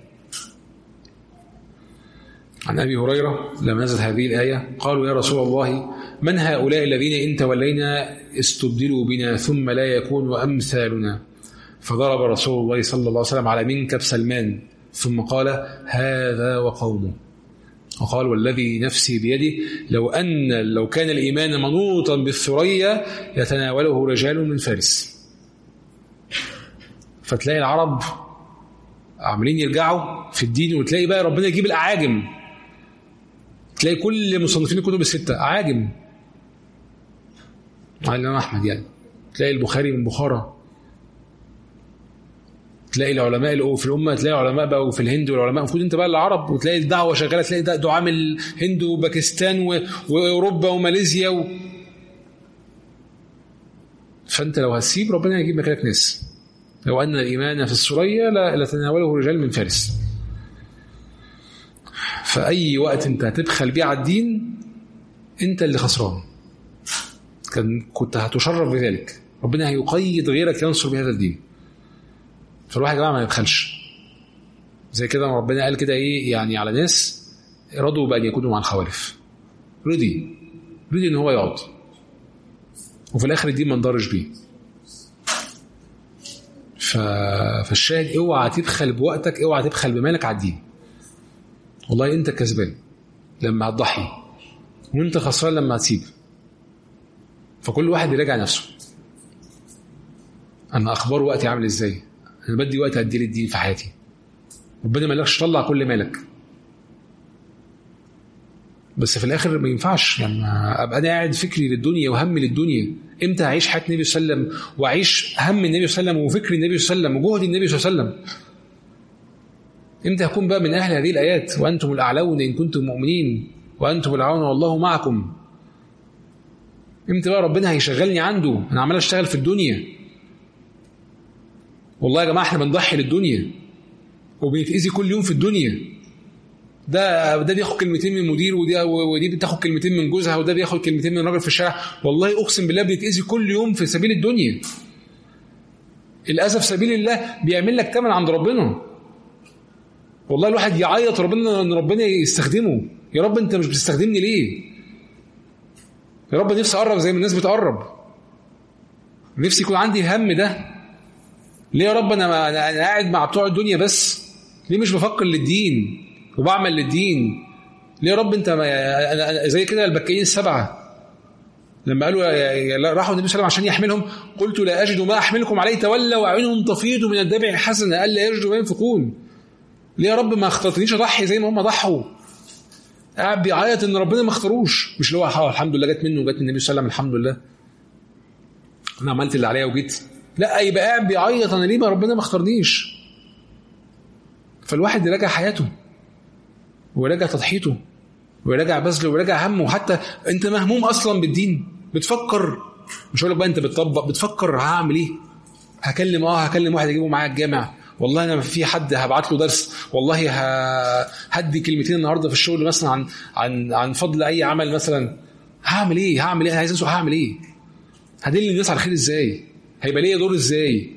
عن ابي هريره لما نزلت هذه الايه قالوا يا رسول الله من هؤلاء الذين ان تولينا استبدلوا بنا ثم لا يكونوا امثالنا فضرب رسول الله صلى الله عليه وسلم على منكب سلمان ثم قال هذا وقومه وقال والذي نفسي بيده لو ان لو كان الايمان منوطا بالثريا يتناوله رجال من فارس فتلاقي العرب عاملين يرجعوا في الدين وتلاقي بقى ربنا يجيب الاعاجم تلاقي كل مصنفين الكتب الستة أعاجم على الإمام أحمد يعني تلاقي البخاري من بخارى تلاقي العلماء اللي في الأمة تلاقي علماء بقى في الهند والعلماء المفروض أنت بقى العرب وتلاقي الدعوة شغالة تلاقي دعاء من الهند وباكستان وأوروبا وماليزيا و... فأنت لو هتسيب ربنا هيجيب مكانك ناس لو أن الإيمان في السرية لتناوله رجال من فارس فأي وقت أنت هتبخل بيه على الدين أنت اللي خسران كان كنت هتشرف بذلك ربنا هيقيد غيرك ينصر بهذا الدين فالواحد يا جماعة ما يبخلش زي كده ربنا قال كده إيه يعني على ناس رضوا بأن يكونوا مع الخوالف رضي رضي ان هو يقعد وفي الاخر الدين ما انضرش بيه ف... فالشاهد اوعى تبخل بوقتك اوعى تبخل بمالك على الدين والله انت كسبان لما هتضحي وانت خسران لما هتسيب فكل واحد يراجع نفسه انا اخبار وقتي عامل ازاي انا بدي وقت قد ايه للدين في حياتي ربنا ما قالكش طلع كل مالك بس في الاخر ما ينفعش يعني ابقى انا قاعد فكري للدنيا وهمي للدنيا امتى اعيش حياه النبي صلى الله عليه وسلم واعيش هم النبي صلى الله عليه وسلم وفكر النبي صلى الله عليه وسلم وجهد النبي صلى الله عليه وسلم امتى اكون بقى من اهل هذه الايات وانتم الاعلون ان كنتم مؤمنين وانتم الاعلون والله معكم امتى بقى ربنا هيشغلني عنده انا عمال اشتغل في الدنيا والله يا جماعه احنا بنضحي للدنيا وبنتاذي كل يوم في الدنيا ده ده بياخد كلمتين من المدير ودي ودي بتاخد كلمتين من جوزها وده بياخد كلمتين من راجل في الشارع والله اقسم بالله بنتاذي كل يوم في سبيل الدنيا الاذى في سبيل الله بيعمل لك ثمن عند ربنا والله الواحد يعيط ربنا ان ربنا يستخدمه يا رب انت مش بتستخدمني ليه يا رب نفسي اقرب زي ما الناس بتقرب نفسي يكون عندي الهم ده ليه يا رب انا انا قاعد مع بتوع الدنيا بس ليه مش بفكر للدين وبعمل للدين ليه يا رب انت ما زي كده البكائين السبعه لما قالوا راحوا النبي صلى الله عليه وسلم عشان يحملهم قلت لا اجد ما احملكم عليه تولوا واعينهم تفيض من الدمع حسنا الا يجدوا ما ينفقون ليه يا رب ما اخترتنيش اضحي زي ما هم ضحوا قاعد بيعيط ان ربنا ما اختاروش مش اللي هو الحمد لله جت منه وجت من النبي صلى الله عليه وسلم الحمد لله انا عملت اللي عليا وجيت لا يبقى قاعد بيعيط انا ليه ما ربنا ما اختارنيش فالواحد يراجع حياته ويراجع تضحيته ويراجع بذله ويراجع همه حتى انت مهموم اصلا بالدين بتفكر مش هقول لك بقى انت بتطبق بتفكر هعمل ايه هكلم اه هكلم واحد اجيبه معايا الجامع والله انا في حد هبعت له درس والله هدي كلمتين النهارده في الشغل مثلا عن عن عن فضل اي عمل مثلا هعمل ايه هعمل ايه انا عايز اسوق هعمل ايه هدل الناس على الخير ازاي هيبقى ليا دور ازاي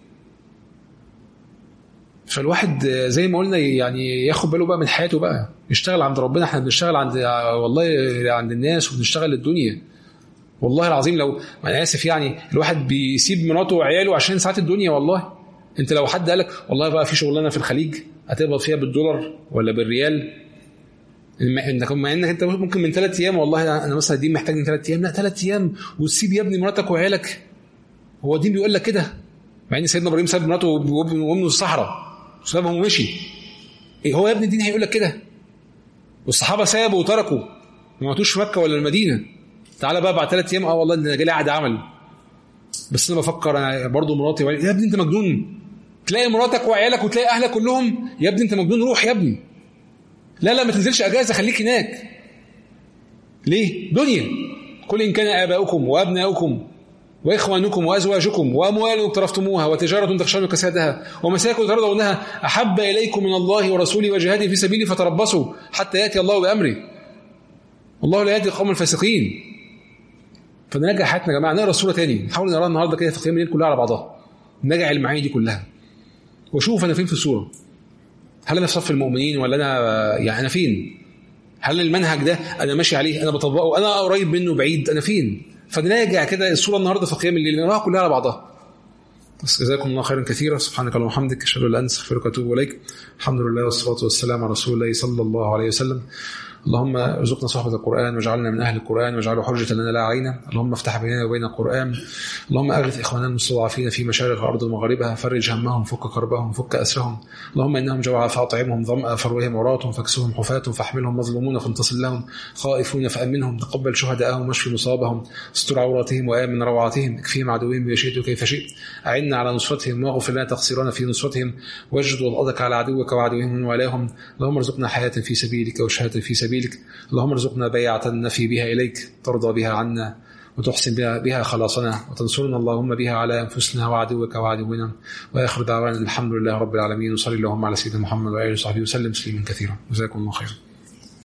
فالواحد زي ما قلنا يعني ياخد باله بقى من حياته بقى يشتغل عند ربنا احنا بنشتغل عند والله عند الناس وبنشتغل للدنيا والله العظيم لو انا اسف يعني الواحد بيسيب مراته وعياله عشان ساعات الدنيا والله انت لو حد قالك والله بقى في شغلانه في الخليج هتقبض فيها بالدولار ولا بالريال انك مع انك انت ممكن من ثلاث ايام والله انا مثلا الدين محتاج من ثلاث ايام لا ثلاث ايام وتسيب يا ابني مراتك وعيالك هو الدين بيقول لك كده مع ان سيدنا ابراهيم ساب مراته وابنه الصحراء سابهم ومشي إيه هو يا ابني الدين هيقول لك كده والصحابه سابوا وتركوا ما ماتوش في مكه ولا المدينه تعالى بقى بعد ثلاث ايام اه والله انا جالي قاعد عمل بس انا بفكر انا برضه مراتي وعيالي. يا ابني انت مجنون تلاقي مراتك وعيالك وتلاقي اهلك كلهم يا ابني انت مجنون روح يا ابني لا لا ما تنزلش اجازه خليك هناك ليه دنيا قل ان كان اباؤكم وابناؤكم واخوانكم وازواجكم واموال اقترفتموها وتجاره تخشون كسادها ومساكن ترضونها احب اليكم من الله ورسوله وجهاد في سبيله فتربصوا حتى ياتي الله بامره الله لا يهدي القوم الفاسقين فنراجع حياتنا يا جماعه نقرا السوره تاني نحاول نقراها النهارده كده في قيام الليل كلها على بعضها نراجع المعاني دي كلها واشوف انا فين في الصوره هل انا في صف المؤمنين ولا انا يعني انا فين هل المنهج ده انا ماشي عليه انا بطبقه انا قريب منه بعيد انا فين فنراجع كده الصوره النهارده في قيام الليل نقراها كلها على بعضها بس جزاكم الله خيرا كثيرا سبحانك اللهم وبحمدك اشهد ان لا اله الا انت استغفرك واتوب اليك الحمد لله والصلاه والسلام على رسول الله صلى الله عليه وسلم اللهم ارزقنا صحبة القرآن واجعلنا من أهل القرآن واجعله حجة لنا لا علينا اللهم افتح بيننا وبين القرآن اللهم أغث إخواننا المستضعفين في مشارق الأرض ومغاربها فرج همهم فك كربهم فك أسرهم اللهم إنهم جوعى فأطعمهم ظمأ فروهم عراة فاكسهم حفاة فاحملهم مظلومون فانتصل لهم خائفون فأمنهم تقبل شهداءهم واشف مصابهم استر عوراتهم وآمن روعاتهم اكفيهم عدوهم بما شئت وكيف شئت أعنا على نصرتهم واغفر لنا تقصيرنا في نصرتهم واجد وضعك على عدوك وعدوهم من والاهم اللهم ارزقنا حياة في سبيلك وشهادة في سبيلك اللهم ارزقنا بيعة نفي بها إليك ترضى بها عنا وتحسن بها, بها خلاصنا وتنصرنا اللهم بها على أنفسنا وعدوك وعدونا وآخر دعوانا الحمد لله رب العالمين وصلي اللهم على سيدنا محمد وآله وصحبه وسلم تسليما كثيرا جزاكم الله خيرا